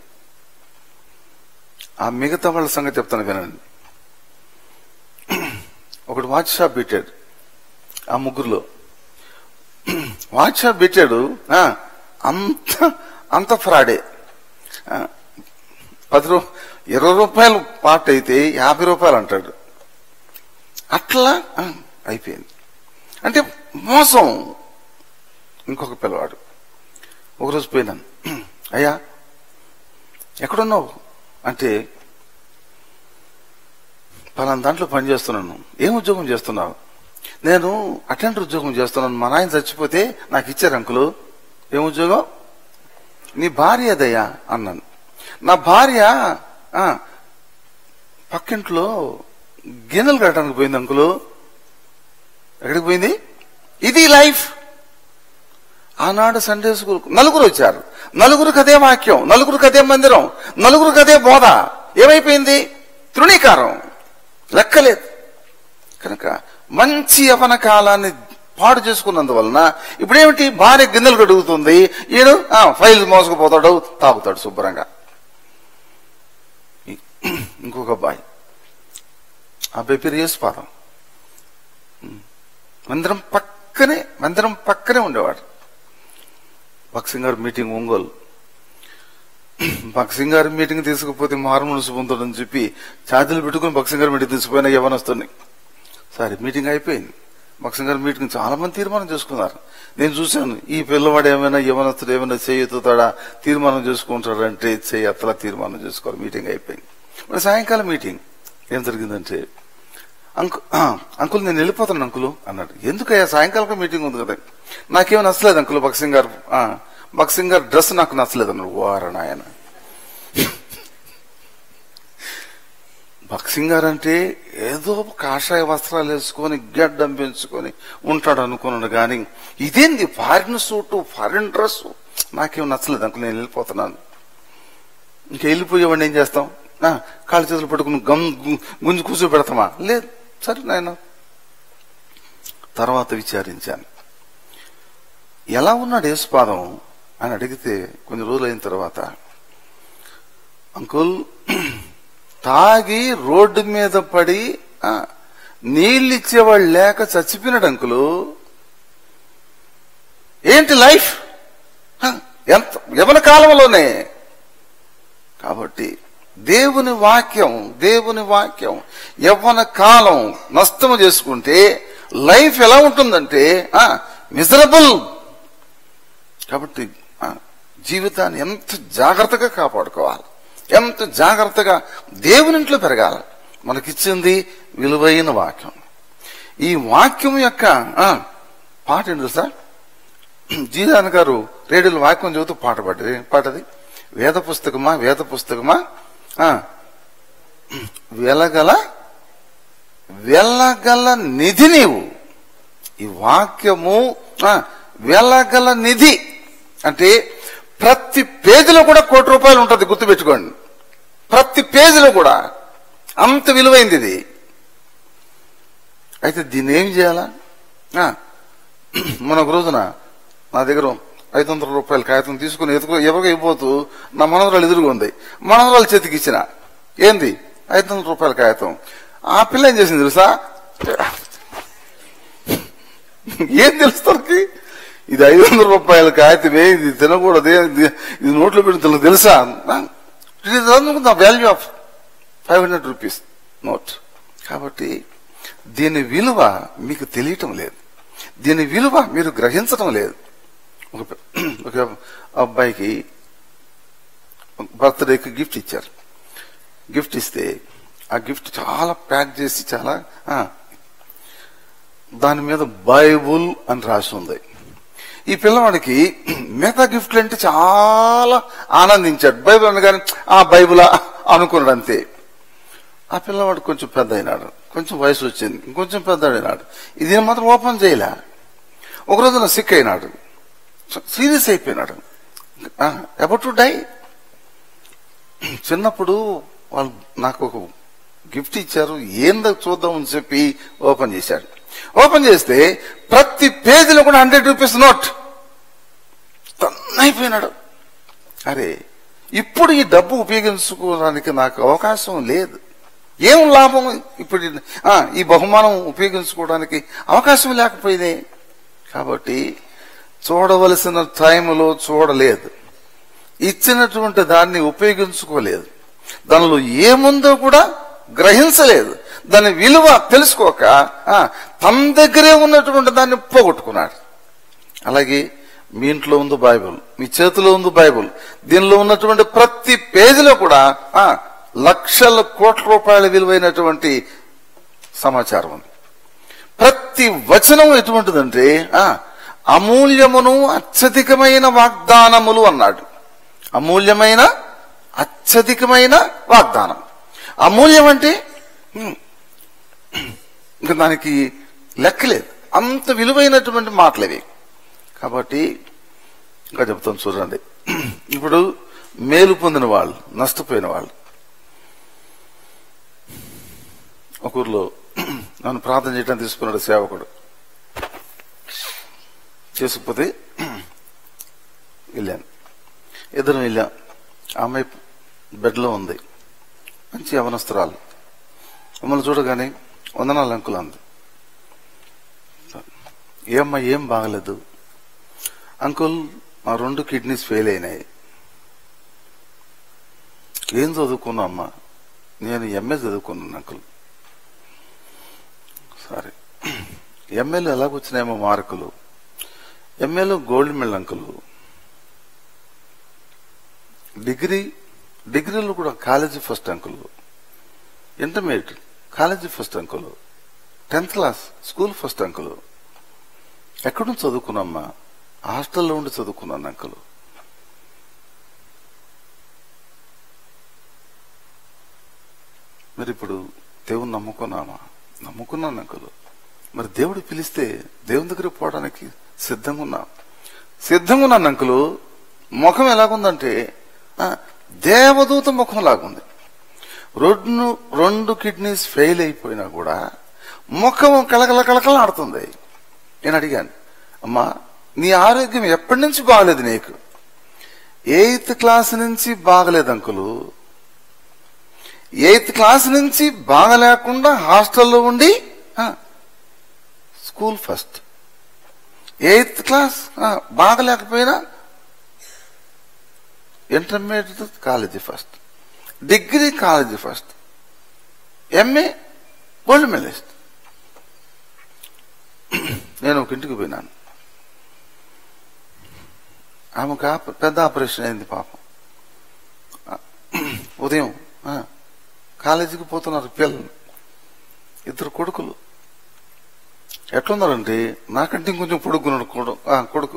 ఆ మిగతా వాళ్ళ సంగతి చెప్తాను వినండి ఒకడు వాచ్ షాప్ పెట్టాడు ఆ ముగ్గురులో వాచ్ షాప్ పెట్టాడు ఆ, అంత అంత ఫ్రాడే ఆ, పది రూ ఇరవై రూపాయలు పార్ట్ అయితే యాభై రూపాయలు అంటాడు అట్లా ఆ, అయిపోయింది అంటే మోసం ఇంకొక పిల్లవాడు ఒకరోజు పోయినాను అయ్యా ఎక్కడున్నావు అంటే పలానా దాంట్లో పని చేస్తున్నాను ఏం ఉద్యోగం చేస్తున్నావు నేను అటెండర్ ఉద్యోగం చేస్తున్నాను మా నాయన చచ్చిపోతే నాకు ఇచ్చారు అంకులు ఏం ఉద్యోగం నీ భార్య అదయ్యా అన్నాను నా భార్య ఆ, పక్కింట్లో గిన్నెలు కట్టడానికి పోయింది అంకులు ఎక్కడికి పోయింది ఇది లైఫ్ ఆనాడు సండే స్కూల్ నలుగురు వచ్చారు నలుగురికి అదే వాక్యం నలుగురికి అదే మందిరం నలుగురికి అదే బోధ ఏమైపోయింది తృణీకారం లెక్కలేదు కనుక మంచి యవన కాలాన్ని పాడు చేసుకున్నందువలన ఇప్పుడేమిటి భార్య గిన్నెలు కడుగుతుంది ఈడు ఆ, ఫైల్ మోసుకుపోతాడు తాగుతాడు శుభ్రంగా ఇ- ఇంకొక అబ్బాయి ఆ అబ్బాయి పేరు యేసుపాదం మందిరం పక్కనే మందిరం పక్కనే ఉండేవాడు భక్సింగ్ గారి మీటింగ్ ఒంగోలు భక్సింగ్ గారి మీటింగ్ తీసుకుపోతే మారుమనసు పొందుడని చెప్పి ఛాతీలు పెట్టుకుని భక్సింగ్ గారి మీటింగ్ తీసుకుపోయిన యవనొస్తుంది సరే మీటింగ్ అయిపోయింది భక్సింగ్ గారి మీటింగ్ చాలా మంది తీర్మానం చేసుకున్నారు నేను చూశాను ఈ పిల్లవాడు ఏమైనా యవనస్తుడు ఏమైనా చేయెత్తుతాడా తీర్మానం చేసుకుంటాడంటే చేయి అత్తలా తీర్మానం చేసుకోవాలి మీటింగ్ అయిపోయింది మరి సాయంకాలం మీటింగ్ ఏం జరిగిందంటే అంకు ఆ, అంకుల్ నేను వెళ్ళిపోతాను అంకులు అన్నాడు ఎందుకయ్యా సాయంకాలం మీటింగ్ ఉంది కదా నాకేమో నచ్చలేదు అంకుల్ బక్సింగ్ గారు ఆ, బక్సింగ్ గారు డ్రెస్ నాకు నచ్చలేదు అన్నాడు వారణ ఆయన బక్సింగ్ గారు అంటే ఏదో కాషాయ వస్త్రాలు వేసుకొని గడ్డం పెంచుకొని ఉంటాడు అనుకున్నాడు కానీ ఇదేంది ఫారిన్ సూటు ఫారిన్ డ్రెస్ నాకేం నచ్చలేదు అంకుల్ నేను వెళ్ళిపోతున్నాను ఇంకా వెళ్ళిపోయేవాడిని ఏం చేస్తాం ఆ, కాళ్ళు చేతులు పట్టుకుని గమ్ గు- గుంజి కూర్చో పెడతామా లేదు సరే నాయన తర్వాత విచారించాను ఎలా ఉన్నాడు యేసుపాదం అని అడిగితే కొన్ని రోజులు అయిన తర్వాత అంకుల్ తాగి రోడ్డు మీద పడి ఆ, నీళ్ళు ఇచ్చేవాళ్ళు లేక చచ్చిపోయినాడు అంకులు ఏంటి లైఫ్ హ, ఎంత యవన కాలంలోనే కాబట్టి దేవుని వాక్యం దేవుని వాక్యం యవ్వన కాలం నష్టము చేసుకుంటే లైఫ్ ఎలా ఉంటుందంటే మిజరబుల్ కాబట్టి ఆ, జీవితాన్ని ఎంత జాగ్రత్తగా కాపాడుకోవాలి ఎంత జాగ్రత్తగా దేవుని ఇంట్లో పెరగాలి మనకిచ్చింది విలువైన వాక్యం ఈ వాక్యం యొక్క ఆ, పాట ఏంటి తెలుసా జీరాన్ గారు రేడియోలో వాక్యం చదువుతూ పాట పాడేది పాటది వేద పుస్తకమా వేద పుస్తకమా ఆ, వెలగల వెలగల నిధి నీవు ఈ వాక్యము ఆ, వెలగల నిధి అంటే ప్రతి పేజీలో కూడా కోటి రూపాయలు ఉంటుంది గుర్తుపెట్టుకోండి ప్రతి పేజీలో కూడా అంత విలువైంది ఇది అయితే దీన్ని ఏం చేయాలా ఆ, మన ఒక రోజున నా దగ్గర ఐదు వందల రూపాయల కాగితం తీసుకుని ఎదుగు ఎవరికి ఇవ్వబోతూ నా మనవరాలు ఎదురుగా ఉంది మనవరాలు చేతికి ఇచ్చిన ఏంది ఐదు వందల రూపాయల కాగితం ఆ పిల్ల ఏం చేసింది తెలుసా ఏం తెలుసు తనకి ఇది ఐదు వందల రూపాయల కాగితమే ఇది తినకూడదే ఇది ఇది నోట్లో పెడుతున్న తెలుసా it is the value of five hundred rupees note కాబట్టి దీని విలువ మీకు తెలియటం లేదు దీని విలువ మీరు గ్రహించడం లేదు ఒక ఒక అబ్బాయికి బర్త్డేకి గిఫ్ట్ ఇచ్చారు గిఫ్ట్ ఇస్తే ఆ గిఫ్ట్ చాలా ప్యాక్ చేసి చాలా ఆ, దాని మీద బైబుల్ అని రాసి ఉంది ఈ పిల్లవాడికి మిగతా గిఫ్ట్లు అంటే చాలా ఆనందించాడు బైబుల్ అనగానే ఆ బైబులా అనుకున్నాడు అంతే ఆ పిల్లవాడు కొంచెం పెద్ద అయినాడు కొంచెం వయసు వచ్చింది ఇంకొంచెం పెద్ద అయినాడు ఇది మాత్రం ఓపెన్ చేయలే ఒక రోజున సిక్ అయినాడు సీరియస్ అయిపోయినాడు అబౌట్ టు డై చిన్నప్పుడు వాళ్ళు నాకు ఒక గిఫ్ట్ ఇచ్చారు ఏందో చూద్దాం అని చెప్పి ఓపెన్ చేశాడు ఓపెన్ చేస్తే ప్రతి పేజీలో కూడా హండ్రెడ్ రూపీస్ నోట్ అయిపోయినాడు అరే ఇప్పుడు ఈ డబ్బు ఉపయోగించుకోవడానికి నాకు అవకాశం లేదు ఏం లాభం ఇప్పుడు ఈ- ఆ, ఈ బహుమానం ఉపయోగించుకోవడానికి అవకాశం లేకపోయింది కాబట్టి చూడవలసిన టైంలో చూడలేదు ఇచ్చినటువంటి దాన్ని ఉపయోగించుకోలేదు దానిలో ఏముందో కూడా గ్రహించలేదు దాని విలువ తెలుసుకోక ఆ, తన దగ్గరే ఉన్నటువంటి దాన్ని పోగొట్టుకున్నాడు అలాగే మీ ఇంట్లో ఉంది బైబుల్ మీ చేతిలో ఉంది బైబుల్ దీనిలో ఉన్నటువంటి ప్రతి పేజీలో కూడా ఆ, లక్షల కోట్ల రూపాయల విలువైనటువంటి సమాచారం ఉంది ప్రతి వచనం ఎటువంటిదంటే ఆ, అమూల్యమును అత్యధికమైన వాగ్దానములు అన్నాడు అమూల్యమైన అత్యధికమైన వాగ్దానం అమూల్యం అంటే హ్మ్, ఇంకా దానికి లెక్కలేదు అంత విలువైనటువంటి మాటలు ఇవి కాబట్టి ఇంకా చెప్తాను చూడండి ఇప్పుడు మేలు పొందిన వాళ్ళు నష్టపోయిన వాళ్ళు ఒక ఊర్లో నన్ను ప్రార్థన చేయడానికి తీసుకున్నాడు సేవకుడు చేసుకుపోతే వెళ్ళాను ఇద్దరం వెళ్ళాం ఆ అమ్మాయి బెడ్లో ఉంది మంచి యవనస్తురాలు మమ్మల్ని చూడగానే వందనాలు అంకులు అంది ఏమ్మా ఏం బాగలేదు అంకుల్ మా రెండు కిడ్నీస్ ఫెయిల్ అయినాయి ఏం చదువుకున్నా అమ్మా నేను ఎంఏ చదువుకున్నాను అంకుల్ సరే ఎంఏలో ఎలాగొచ్చినాయేమో మార్కులు ఎంఏలో గోల్డ్ మెడల్ అంకుల్ డిగ్రీ డిగ్రీలో కూడా college first uncle intermediate college first uncle tenth class school first uncle ఎక్కడి నుంచి చదువుకున్నామ్మా హాస్టల్లో ఉండి చదువుకున్నాను అంకుల్ మరి ఇప్పుడు దేవుని నమ్ముకున్నామా నమ్ముకున్నాను అంకుల్ మరి దేవుడు పిలిస్తే దేవుని దగ్గర పోవడానికి సిద్ధంగా ఉన్నాం సిద్ధంగా ఉన్నాను అంకులు ముఖం ఎలాగుందంటే ఆ, దేవదూత ముఖం లాగుంది రెండు రెండు కిడ్నీస్ ఫెయిల్ అయిపోయినా కూడా ముఖం కలకల కలకల ఆడుతుంది నేను అడిగాను అమ్మా నీ ఆరోగ్యం ఎప్పటి నుంచి బాగలేదు నీకు ఎయిత్ క్లాస్ నుంచి బాగలేదు అంకులు ఎయిత్ క్లాస్ నుంచి బాగలేకుండా హాస్టల్లో ఉండి ఆ, స్కూల్ ఫస్ట్ ఎయిత్ క్లాస్ ఆ, బాగలేకపోయినా intermediate college first degree college first MA gold medalist నేను ఒక ఇంటికి పోయినాను ఆమెకు ఆప- పెద్ద ఆపరేషన్ అయింది పాపం ఆ, ఉదయం ఆ, కాలేజీకి పోతున్నారు పిల్లలు ఇద్దరు కొడుకులు ఎట్లున్నారంటే నాకంటే ఇంకొంచెం పొడుగున్నాడు కొడు ఆ, కొడుకు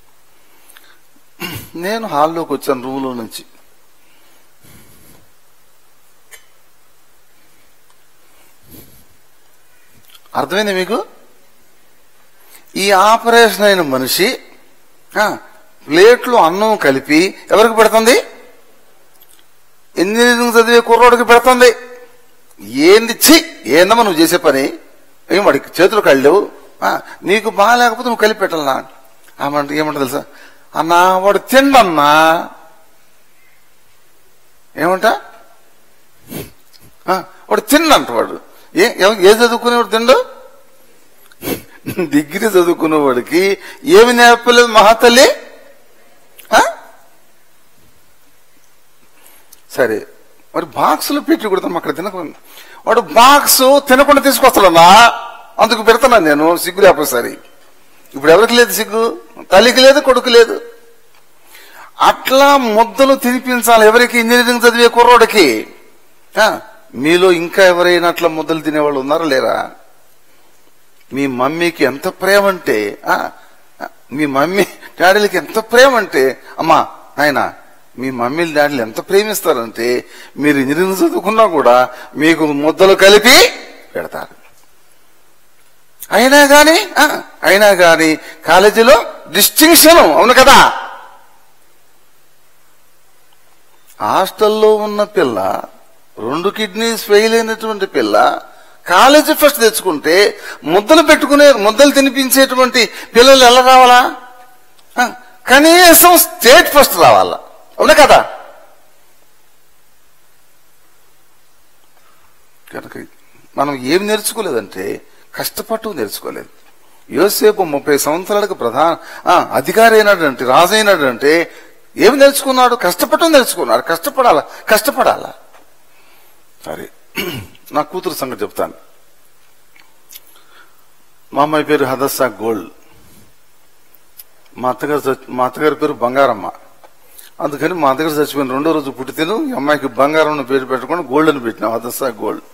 నేను హాల్లోకి వచ్చాను రూమ్లో నుంచి అర్థమైంది మీకు ఈ ఆపరేషన్ అయిన మనిషి ఆ, ప్లేట్లో అన్నం కలిపి ఎవరికి పెడుతుంది ఇంజనీరింగ్ చదివే కుర్రోడికి పెడుతుంది ఏంది చి ఏందమ్మా నువ్వు చేసే పని ఏం వాడికి చేతులు కళ్ళేవు ఆ, నీకు బాగాలేకపోతే నువ్వు కలిపి పెట్టాలనా ఆమంట ఏమంట తెలుసా అన్నా వాడు తిండన్నా ఏమంట ఆ, వాడు తిండంట వాడు ఏ ఎవ- ఏ చదువుకునేవాడు తిండు డిగ్రీ చదువుకునేవాడికి ఏమి నేర్పలేదు మహాతల్లి ఆ? సరే మరి బాక్సులో పెట్టి కొడతాం అక్కడ తినకుండా వాడు బాక్స్ తినకుండా తీసుకొస్తాడన్నా అందుకు పెడతాను నేను సిగ్గు లేకపోతే సరే ఇప్పుడు ఎవరికి లేదు సిగ్గు తల్లికి లేదు కొడుకు లేదు అట్లా ముద్దలు తినిపించాలి ఎవరికి ఇంజనీరింగ్ చదివే కుర్రోడికి ఆ, మీలో ఇంకా ఎవరైనా అట్లా ముద్దలు తినేవాళ్ళు ఉన్నారా లేరా మీ మమ్మీకి ఎంత ప్రేమ అంటే ఆ, ఆ, మీ మమ్మీ డాడీలకి ఎంత ప్రేమ అంటే అమ్మా ఆయన మీ మమ్మీ డాడీలు ఎంత ప్రేమిస్తారంటే మీరు ఇంజనీరింగ్ చదువుకున్నా కూడా మీకు ముద్దలు కలిపి పెడతారు అయినా గాని ఆ, అయినా గాని కాలేజీలో డిస్టింక్షన్ అవును కదా హాస్టల్లో ఉన్న పిల్ల రెండు కిడ్నీస్ ఫెయిల్ అయినటువంటి పిల్ల కాలేజీ ఫస్ట్ తెచ్చుకుంటే ముద్దలు పెట్టుకునే ముద్దలు తినిపించేటువంటి పిల్లలు ఎలా రావాలా ఆ, కనీసం స్టేట్ ఫస్ట్ రావాలా అవునా కదా కనుక మనం ఏం నేర్చుకోలేదంటే కష్టపట్టు నేర్చుకోలేదు యోసేపు ముప్పై సంవత్సరాలకు ప్రధాన ఆ, అధికారి అయినాడంటే రాజు అయినాడంటే ఏమి నేర్చుకున్నాడు కష్టపడటం నేర్చుకున్నాడు కష్టపడాల కష్టపడాల సరే నా కూతురు సంగతి చెప్తాను మా అమ్మాయి పేరు హదస్సా గోల్డ్ మా అత్తగారు చచ్చి- మా అత్తగారి పేరు బంగారమ్మ అందుకని మా అత్తగారు చచ్చిపోయిన రెండో రోజు పుట్టితేను ఈ అమ్మాయికి బంగారం అని పేరు పెట్టకుండా గోల్డ్ అని పెట్టినాం Hadassah gold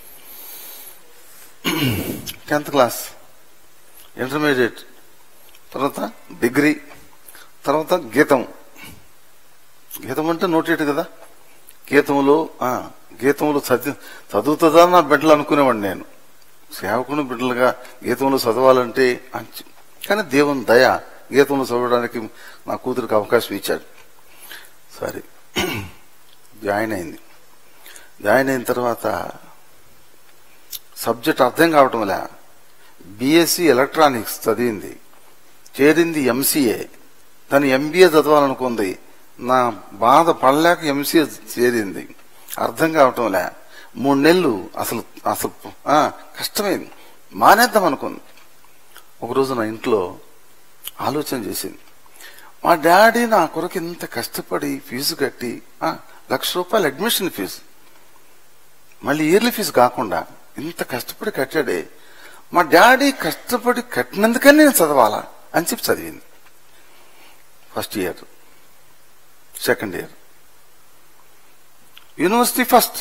tenth class intermediate తర్వాత డిగ్రీ తర్వాత గీతం గీతం అంటే నోటేట్ కదా గీతంలో ఆ, గీతంలో చదివి చదువుతుందా నా బిడ్డలు అనుకునేవాడిని నేను సేవకుని బిడ్డలుగా గీతంలో చదవాలంటే అంచు కానీ దేవుని దయ గీతంలో చదవడానికి నా కూతురికి అవకాశం ఇచ్చాడు సరే జాయిన్ అయింది జాయిన్ అయిన తర్వాత సబ్జెక్ట్ అర్థం కావటం లే బీఎస్సీ ఎలక్ట్రానిక్స్ చదివింది చేరింది ఎంసీఏ తను ఎంబీఏ చదవాలనుకుంది నా బాధ పడలేక ఎంసీఏ చేరింది అర్థం కావటం లే మూడు నెలలు అసలు అసలు ఆ, కష్టమైంది మానేద్దాం అనుకుంది ఒకరోజు నా ఇంట్లో ఆలోచన చేసింది మా డాడీ నా కొరకు ఇంత కష్టపడి ఫీజు కట్టి ఆ, లక్ష రూపాయలు అడ్మిషన్ ఫీజు మళ్ళీ ఇయర్లీ ఫీజు కాకుండా ఇంత కష్టపడి కట్టాడే మా డాడీ కష్టపడి కట్టినందుకని నేను చదవాలా అని చెప్పి చదివింది first year second year university first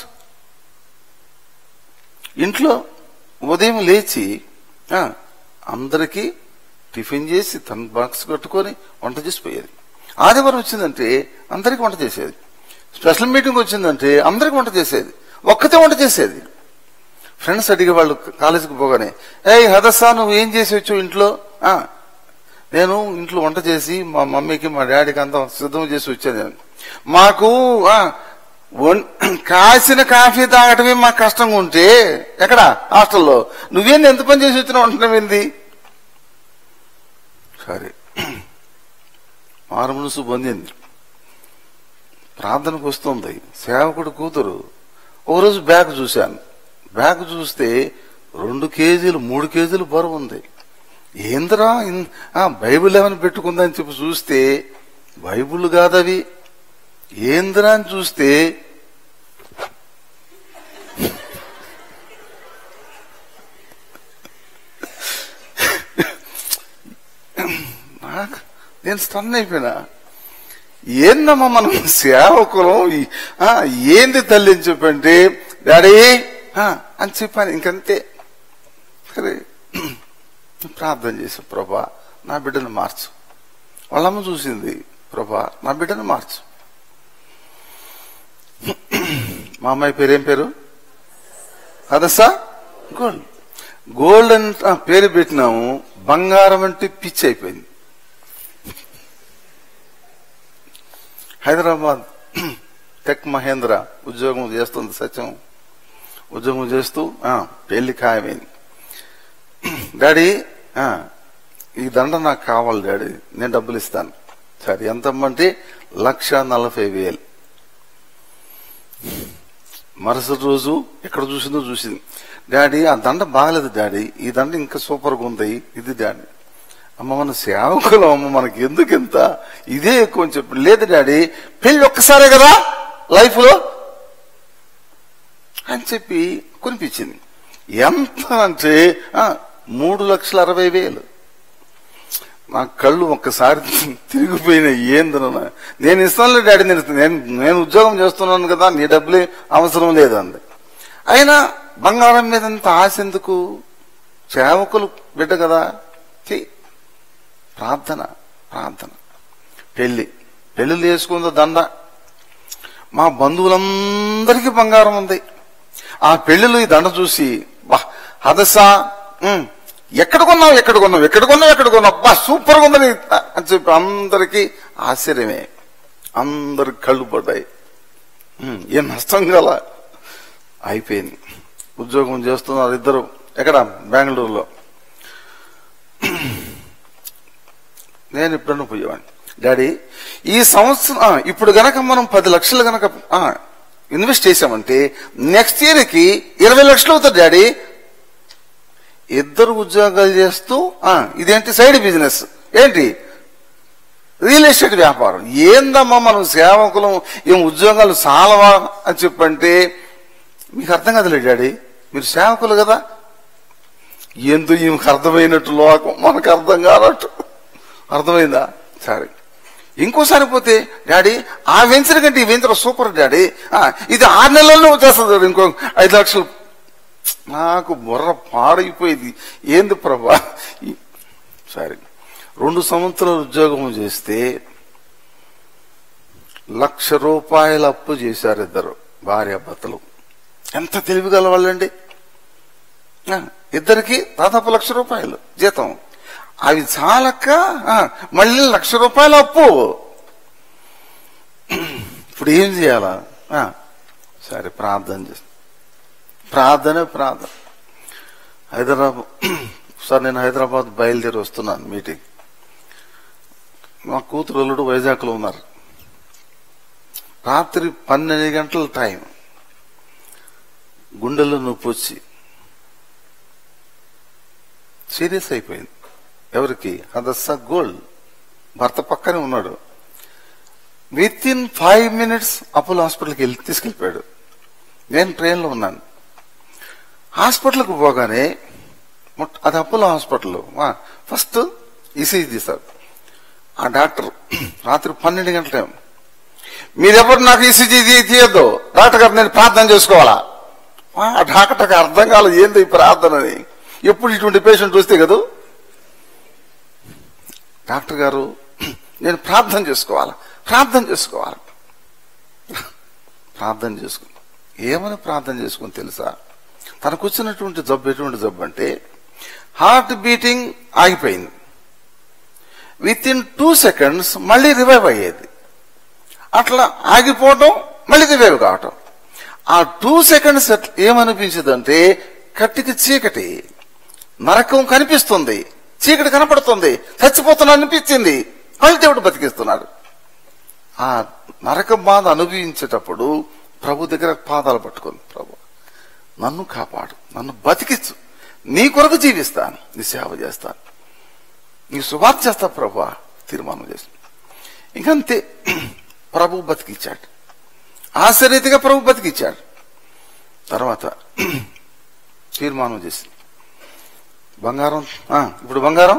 ఇంట్లో ఉదయం లేచి ఆ, అందరికీ టిఫిన్ చేసి తన బాక్స్ కట్టుకొని వంట చేసి పోయేది ఆదివారం వచ్చిందంటే అందరికీ వంట చేసేది స్పెషల్ మీటింగ్ వచ్చిందంటే అందరికీ వంట చేసేది ఒక్కతే వంట చేసేది ఫ్రెండ్స్ అడిగే వాళ్ళు కాలేజీకి పోగానే ఏ హదస్సా నువ్వు ఏం చేసి వచ్చావు ఇంట్లో ఆ, నేను ఇంట్లో వంట చేసి మా మమ్మీకి మా డాడీకి అంతా సిద్ధం చేసి వచ్చాను నేను మాకు ఆ, వన్- కాసిన కాఫీ తాగటమే మాకు కష్టంగా ఉంటే ఎక్కడ హాస్టల్లో నువ్వేంది ఎంత పని చేసి వచ్చినావు అంటున్నావు ఏంది సరే మారు మనసు పొందింది ప్రార్థనకు వస్తుంది సేవకుడు కూతురు ఓ రోజు బ్యాగ్ చూశాను బ్యాగ్ చూస్తే రెండు కేజీలు మూడు కేజీలు బరువు ఉంది ఏందిరా ఇన్- ఆ, బైబిల్ ఏమైనా పెట్టుకుందని చెప్పి చూస్తే బైబిల్ కాదవి ఏందిరా అని చూస్తే నాకు నేను స్టన్ అయిపోయినా ఏందమ్మా మనం సేవకులం ఈ- ఆ, ఏంది తల్లి అని చెప్పంటే డాడీ ఆ, అని చెప్పాను ఇంకంతే సరే ప్రార్థన చేసి ప్రభా నా బిడ్డను మార్చు వాళ్ళమ్మ చూసింది ప్రభా నా బిడ్డను మార్చు మా అమ్మాయి పేరు ఏం పేరు కదసా గోల్డ్ గోల్డ్ అని ఆ పేరు పెట్టినాము బంగారం అంటే పిచ్చి అయిపోయింది హైదరాబాద్ టెక్ మహేంద్ర ఉద్యోగం చేస్తుంది సత్యం ఉద్యోగం చేస్తూ ఆ, పెళ్లి ఖాయమైంది డాడీ ఆ, ఈ దండ నాకు కావాలి డాడీ నేను డబ్బులు ఇస్తాను సరే ఎంత అంటే లక్ష నలభై వేలు మరుసటి రోజు ఎక్కడ చూసిందో చూసింది డాడీ ఆ దండ బాగలేదు డాడీ ఈ దండ ఇంకా సూపర్గా ఉంది ఇది డాడీ అమ్మ మన సేవకులు అమ్మ మనకి ఎందుకు ఇంత ఇదే ఎక్కువ అని చెప్పి లేదు డాడీ పెళ్లి ఒక్కసారే కదా లైఫ్ లో అని చెప్పి కొనిపించింది ఎంత అంటే ఆ, మూడు లక్షల అరవై వేలు నా కళ్ళు ఒక్కసారి తిరిగిపోయిన ఏందన నేను ఇస్తానులే డాడీ నేను నేను నేను ఉద్యోగం చేస్తున్నాను కదా నీ డబ్బులే అవసరం లేదు అంది అయినా బంగారం మీద అంత ఆశ ఎందుకు సేవకులు బిడ్డ కదా ఛీ. ప్రార్థన ప్రార్థన పెళ్లి పెళ్లిళ్ళు చేసుకుందో దండ మా బంధువులందరికీ బంగారం ఉంది ఆ పెళ్లిలో ఈ దండ చూసి బా హదసా ఉమ్, ఎక్కడ కొన్నావు ఎక్కడ కొన్నావు ఎక్కడ కొన్నావు ఎక్కడ కొన్నావు బా సూపర్ గా ఉందని అని చెప్పి అందరికీ ఆశ్చర్యమే అందరికి కళ్ళు పడ్డాయి ఉమ్, ఏం నష్టం గల అయిపోయింది ఉద్యోగం చేస్తున్నారు ఇద్దరు ఎక్కడ బెంగళూరులో నేను ఎప్పుడన్నా పోయేవాడిని డాడీ ఈ సంవత్సరం ఆ, ఇప్పుడు గనక మనం పది లక్షలు గనక ఆ, ఇన్వెస్ట్ చేసామంటే నెక్స్ట్ ఇయర్ కి ఇరవై లక్షలు అవుతుంది డాడీ ఇద్దరు ఉద్యోగాలు చేస్తూ ఆ, ఇదేంటి సైడ్ బిజినెస్ ఏంటి రియల్ ఎస్టేట్ వ్యాపారం ఏందమ్మా మనం సేవకులం ఏం ఉద్యోగాలు చాలవా అని చెప్పంటే మీకు అర్థం కదలే డాడీ మీరు సేవకులు కదా ఎందు ఈమెకు అర్థమైనట్టు లోకం మనకు అర్థం కానట్టు అర్థమైందా సరే ఇంకోసారి పోతే డాడీ ఆ వెంచర్ కంటే ఈ వెంచర్ సూపర్ డాడీ ఆ, ఇది ఆరు నెలల్లో వచ్చేస్తుంది డాడీ. ఇంకో ఐదు లక్షలు నాకు బుర్ర పాడైపోయింది ఏంది ప్రభా ఈ- సరే రెండు సంవత్సరాలు ఉద్యోగం చేస్తే లక్ష రూపాయల అప్పు చేశారు ఇద్దరు భార్య భర్తలు ఎంత తెలివిగల వాళ్ళండి ఆ, ఇద్దరికి దాదాపు లక్ష రూపాయలు జీతం అవి చాలక ఆ, మళ్ళీ లక్ష రూపాయల అప్పు ఇప్పుడు ఏం చేయాలా ఆ, సరే ప్రార్థన చేస్తా ప్రార్థన ప్రార్థన హైదరాబాద్ సార్ నేను హైదరాబాద్ బయలుదేరి వస్తున్నాను మీటింగ్ మా కూతురు అల్లుడు వైజాగ్లో ఉన్నారు రాత్రి పన్నెండు గంటల టైం గుండెల్లో నొప్పి వచ్చి సీరియస్ అయిపోయింది ఎవరికి అదస్స గోల్డ్ భర్త పక్కనే ఉన్నాడు within five minutes Apollo హాస్పిటల్కి వెళ్ళి తీసుకెళ్ళిపోయాడు నేను ట్రైన్లో ఉన్నాను హాస్పిటల్కి పోగానే మొట్ట- అది అపోలో హాస్పిటల్ ఫస్ట్ ఈసీజీ తీశారు ఆ డాక్టర్ రాత్రి పన్నెండు గంటల టైం మీరెవరు నాకు ఈసీజీ తీయద్దు డాక్టర్ గారు నేను ప్రార్థన చేసుకోవాలా ఆ డాక్టర్కి అర్థం కాలేదు ఏంది ఈ ప్రార్థన అని ఎప్పుడు ఇటువంటి పేషెంట్ వస్తే కదా డాక్టర్ గారు నేను ప్రార్థన చేసుకోవాలా ప్రార్థన చేసుకోవాలి ప్రార్థన చేసుకుని ఏమని ప్రార్థన చేసుకుని తెలుసా తనకు వచ్చినటువంటి జబ్బు ఎటువంటి జబ్బు అంటే హార్ట్ బీటింగ్ ఆగిపోయింది విత్ ఇన్ టూ సెకండ్స్ మళ్ళీ రివైవ్ అయ్యేది అట్లా ఆగిపోవటం మళ్ళీ రివైవ్ కావటం ఆ టూ సెకండ్స్ ఏమనిపించదంటే కట్టికి చీకటి నరకం కనిపిస్తుంది చీకటి కనపడుతుంది చచ్చిపోతున్నా అనిపించింది మళ్ళీ దేవుడు బతికిస్తున్నాడు ఆ నరక బాధ అనుభవించేటప్పుడు ప్రభు దగ్గర పాదాలు పట్టుకుంది ప్రభు నన్ను కాపాడు నన్ను బతికించు నీ కొరకు జీవిస్తాను నీ సేవ చేస్తాను నీ సువార్త చేస్తా ప్రభు తీర్మానం చేసి ఇంకంతే ప్రభు బతికిచ్చాడు ఆశ్చర్యతగా ప్రభు బతికిచ్చాడు తర్వాత తీర్మానం చేసి బంగారం ఆ, ఇప్పుడు బంగారం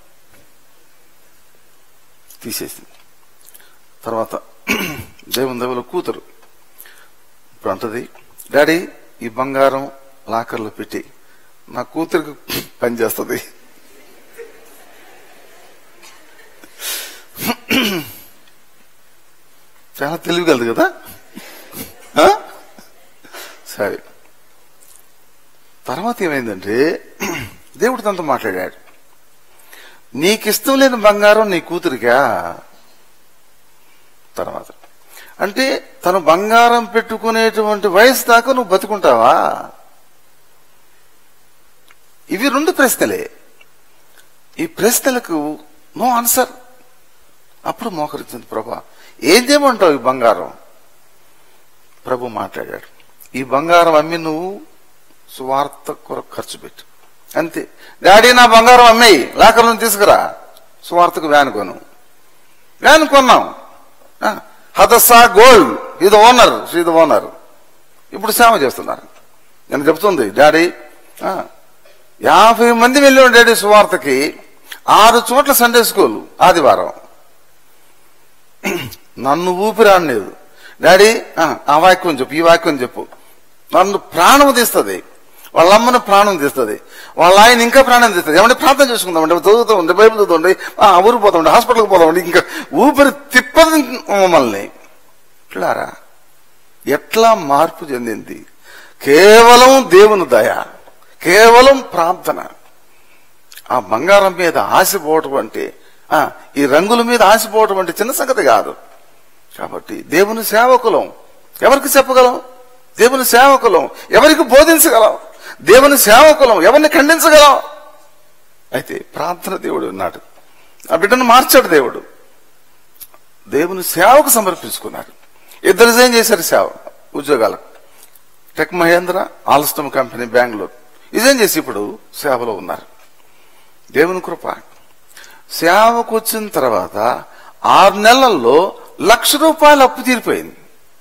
తీసేసింది తర్వాత దేవుని దేవుల కూతురు ఇప్పుడు అంటది డాడీ ఈ బంగారం లాకర్లో పెట్టి నా కూతురికి పనిచేస్తుంది చాలా తెలివిగలదు కదా ఆ? సరే తర్వాత ఏమైందంటే దేవుడు తనతో మాట్లాడాడు నీకిష్టం లేని బంగారం నీ కూతురికా తర్వాత అంటే తను బంగారం పెట్టుకునేటువంటి వయసు దాకా నువ్వు బతుకుంటావా ఇవి రెండు ప్రశ్నలే ఈ ప్రశ్నలకు నో ఆన్సర్ అప్పుడు మోకరించింది ప్రభా ఏం చేయమంటావు ఈ బంగారం ప్రభు మాట్లాడాడు ఈ బంగారం అమ్మి నువ్వు సువార్త కొరకు ఖర్చు పెట్టు అంతే డాడీ నా బంగారం అమ్మేయి లాకర్ నుంచి తీసుకురా సువార్తకు వ్యాన్ కొను వ్యాన్ కొన్నాం ఆ, హదసా గోల్డ్ ఇది ఓనర్ ఇది ఓనర్ ఇప్పుడు సేవ చేస్తున్నారు నేను చెప్తుంది డాడీ ఆ, యాభై మంది వెళ్ళాం డాడీ సువార్తకి ఆరు చోట్ల సండే స్కూల్ ఆదివారం నన్ను ఊపిరాడలేదు డాడీ ఆ, ఆ వాక్యం చెప్పు ఈ వాక్యం చెప్పు నన్ను ప్రాణం తీస్తుంది వాళ్ళ అమ్మను ప్రాణం తీస్తుంది వాళ్ళ ఆయన ఇంకా ప్రాణం తీస్తుంది ఏమంటే ప్రార్థన చేసుకుందామండి చదువుతూ ఉండే బైబిల్ చదువుతుండే ఆ ఊరికి పోతామండి హాస్పిటల్కి పోతామండి ఇంకా ఊపిరి తిప్పదు మమ్మల్ని పిల్లారా ఎట్లా మార్పు చెందింది కేవలం దేవుని దయ కేవలం ప్రార్థన ఆ బంగారం మీద ఆశపోవటం అంటే ఆ, ఈ రంగుల మీద ఆశపోవటం అంటే చిన్న సంగతి కాదు కాబట్టి దేవుని సేవకులం ఎవరికి చెప్పగలం దేవుని సేవకులం ఎవరికి బోధించగలం దేవుని సేవకులం ఎవరిని ఖండించగలం అయితే ప్రార్థన దేవుడు ఉన్నాడు ఆ బిడ్డను మార్చాడు దేవుడు దేవుని సేవకు సమర్పించుకున్నారు ఇద్దరు రిజైన్ చేశారు సేవ ఉద్యోగాలకు Tech Mahindra Alstom company Bengaluru resign చేసి ఇప్పుడు సేవలో ఉన్నారు దేవుని కృప సేవకు వచ్చిన తర్వాత ఆరు నెలల్లో లక్ష రూపాయలు అప్పు తీరిపోయింది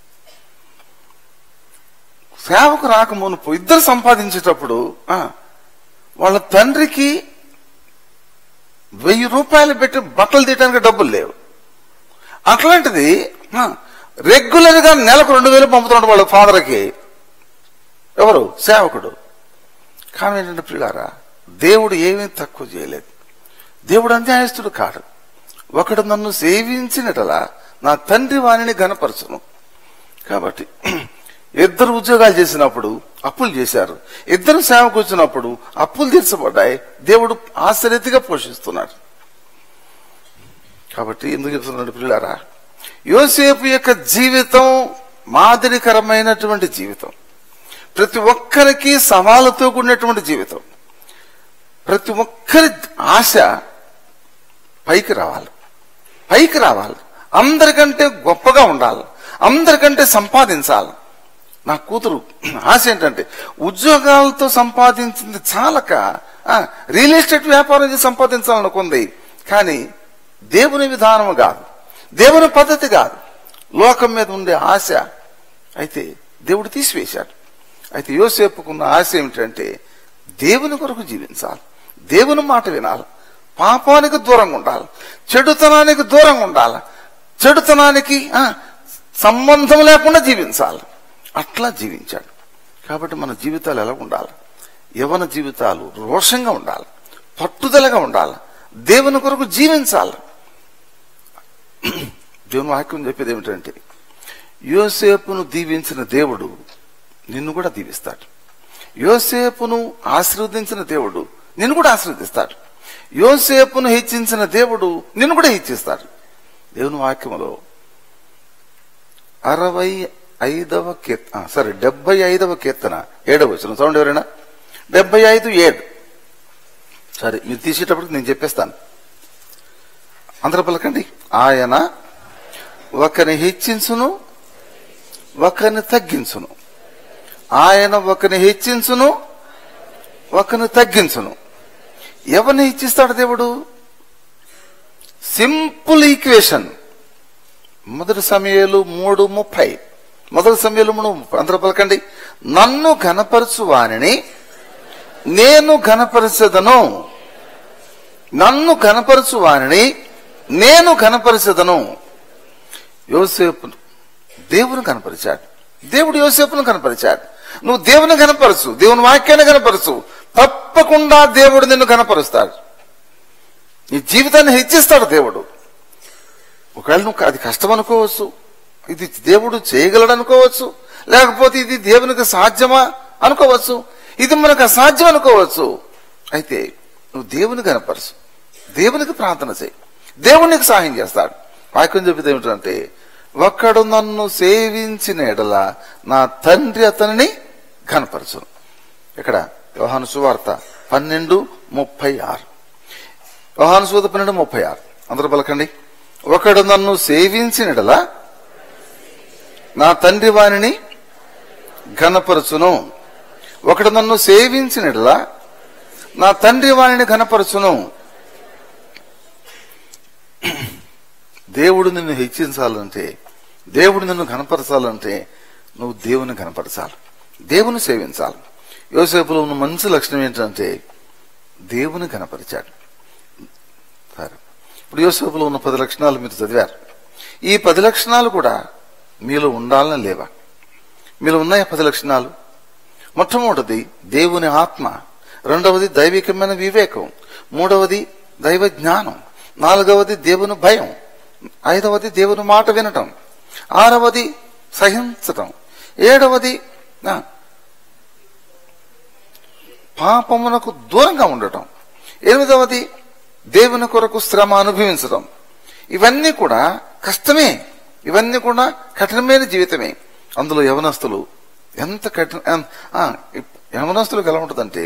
సేవకు రాక మునుపు ఇద్దరు సంపాదించేటప్పుడు ఆ, వాళ్ళ తండ్రికి వెయ్యి రూపాయలు పెట్టి బట్టలు తీయడానికి డబ్బులు లేవు అట్లాంటిది ఆ, రెగ్యులర్ గా నెలకు రెండు వేలు పంపుతున్నాడు వాళ్ళ ఫాదర్కి ఎవరు సేవకుడు కానీ ఏంటంటే పిల్లారా దేవుడు ఏమీ తక్కువ చేయలేదు దేవుడు అన్యాయస్తుడు కాడు ఒకడు నన్ను సేవించినటలా నా తండ్రి వాణిని ఘనపరచును కాబట్టి ఇద్దరు ఉద్యోగాలు చేసినప్పుడు అప్పులు చేశారు ఇద్దరు సేవకు వచ్చినప్పుడు అప్పులు తీర్చబడ్డాయి దేవుడు ఆశ్చర్యతగా పోషిస్తున్నాడు కాబట్టి ఎందుకు చెప్తున్నాడు పిల్లారా యోసేపు యొక్క జీవితం మాదిరికరమైనటువంటి జీవితం ప్రతి ఒక్కరికి సవాలుతో కూడినటువంటి జీవితం ప్రతి ఒక్కరి ఆశ పైకి రావాలి పైకి రావాలి అందరికంటే గొప్పగా ఉండాలి అందరికంటే సంపాదించాలి నా కూతురు ఆశ ఏంటంటే ఉద్యోగాలతో సంపాదించింది చాలక ఆ, రియల్ ఎస్టేట్ వ్యాపారం చేసి సంపాదించాలనుకుంది కానీ దేవుని విధానం కాదు దేవుని పద్ధతి కాదు లోకం మీద ఉండే ఆశ అయితే దేవుడు తీసివేశాడు అయితే యోసేపుకున్న ఆశ ఏమిటంటే దేవుని కొరకు జీవించాలి దేవుని మాట వినాలి పాపానికి దూరంగా ఉండాలి చెడుతనానికి దూరంగా ఉండాలి చెడుతనానికి ఆ, సంబంధం లేకుండా జీవించాలి అట్లా జీవించాడు కాబట్టి మన జీవితాలు ఎలా ఉండాలి యవన జీవితాలు రోషంగా ఉండాలి పట్టుదలగా ఉండాలి దేవుని కొరకు జీవించాలి దేవుని వాక్యం చెప్పేది ఏమిటంటే యోసేపును దీవించిన దేవుడు నిన్ను కూడా దీవిస్తాడు యోసేపును ఆశీర్వదించిన దేవుడు నిన్ను కూడా ఆశీర్వదిస్తాడు యోసేపును హెచ్చించిన దేవుడు నిన్ను కూడా హెచ్చిస్తాడు దేవుని వాక్యములో అరవై ఐదవ కీర్తన సరే డెబ్బై ఐదవ కీర్తన ఏడవ వచ్చిన చూడండి ఎవరైనా డెబ్బై ఐదు ఏడు సరే మీరు తీసేటప్పటికి నేను చెప్పేస్తాను అందరూ పలకండి ఆయన ఒకరిని హెచ్చించును ఒకరిని తగ్గించును ఆయన ఒకరిని హెచ్చించును ఒకరిని తగ్గించును ఎవరిని హెచ్చిస్తాడు దేవుడు సింపుల్ ఈక్వేషన్ మొదటి సమయాలు మూడు ముప్పై మొదటి సమయాలు మూడు ముప్పై అందరూ పలకండి నన్ను ఘనపరచు వానిని నేను ఘనపరచదను నన్ను ఘనపరచు వానిని నేను ఘనపరచదను యోసేపు దేవుని కనపరిచాడు దేవుడు యోసేపును కనపరిచాడు నువ్వు దేవుని కనపరచు దేవుని వాక్యాన్ని కనపరచు తప్పకుండా దేవుడు నిన్ను కనపరుస్తాడు నీ జీవితాన్ని హెచ్చిస్తాడు దేవుడు ఒకవేళ నువ్వు అది కష్టం అనుకోవచ్చు ఇది దేవుడు చేయగలడు అనుకోవచ్చు లేకపోతే ఇది దేవునికి సాధ్యమా అనుకోవచ్చు ఇది మనకు అసాధ్యం అనుకోవచ్చు అయితే నువ్వు దేవుని కనపరచు దేవునికి ప్రార్థన చేయి దేవునికి సహాయం చేస్తాడు వాక్యం చెప్పేది ఏమిటంటే ఒక్కడు నన్ను సేవించిన ఎడల నా తండ్రి అతనిని కనపరచును ఇక్కడ యోహాను సువార్త పన్నెండు ముప్పై ఆరు యోహాను సువార్త పన్నెండు ముప్పై ఆరు అందరూ పలకండి ఒకడు నన్ను సేవించిన ఎడల నా తండ్రి వాణిని ఘనపరచును ఒకడు నన్ను సేవించిన ఎడల నా తండ్రి వాణిని ఘనపరచును దేవుడు నిన్ను హెచ్చించాలంటే దేవుడు నిన్ను కనపరచాలంటే నువ్వు దేవుని కనపరచాలి దేవుని సేవించాలి యోసేపులో ఉన్న మంచి లక్షణం ఏంటంటే దేవుని కనపరిచాడు ఇప్పుడు యోసేపులో ఉన్న పది లక్షణాలు మీరు చదివారు ఈ పది లక్షణాలు కూడా మీలో ఉండాలని లేవా మీలో ఉన్నాయా పది లక్షణాలు మొట్టమొదటిది దేవుని ఆత్మ రెండవది దైవికమైన వివేకం మూడవది దైవ జ్ఞానం నాలుగవది దేవుని భయం ఐదవది దేవుని మాట వినటం ఆరవది సహించటం ఏడవది ఆ, పాపమునకు దూరంగా ఉండటం ఎనిమిదవది దేవుని కొరకు శ్రమ అనుభవించడం ఇవన్నీ కూడా కష్టమే ఇవన్నీ కూడా కఠినమైన జీవితమే అందులో యవనస్తులు ఎంత కఠిన ఆ, యవనస్తులకు ఎలా ఉంటుందంటే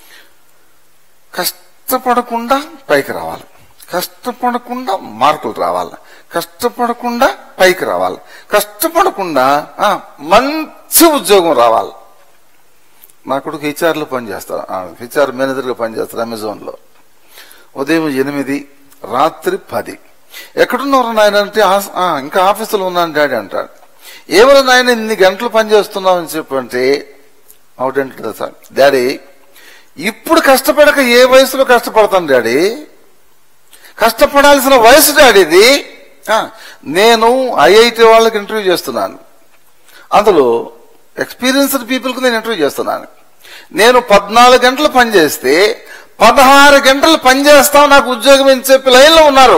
కష్టపడకుండా పైకి రావాలి కష్టపడకుండా మార్కులు రావాలి కష్టపడకుండా పైకి రావాలి కష్టపడకుండా ఆ, మంచి ఉద్యోగం రావాలి నా కొడుకు హెచ్ఆర్ లో పనిచేస్తారు హెచ్ఆర్ మేనేజర్ గా పనిచేస్తారు అమెజాన్ లో ఉదయం ఎనిమిది రాత్రి పది ఎక్కడున్నారు నాయన అంటే "ఆ- ఆ, ఇంకా ఆఫీసులో ఉన్నాను డాడీ అంటాడు ఏమైనా నాయన ఇన్ని గంటలు పనిచేస్తున్నావు అని చెప్పంటే అవుటంటే సార్ డాడీ ఇప్పుడు కష్టపడక ఏ వయసులో కష్టపడతాను డాడీ కష్టపడాల్సిన వయసు డాడీది ఆ, నేను ఐఐటి వాళ్ళకి ఇంటర్వ్యూ చేస్తున్నాను అందులో ఎక్స్పీరియన్స్డ్ పీపుల్ కు నేను ఇంటర్వ్యూ చేస్తున్నాను నేను పద్నాలుగు గంటలు పనిచేస్తే పదహారు గంటలు పనిచేస్తాం నాకు ఉద్యోగం అని చెప్పి లైన్లో ఉన్నారు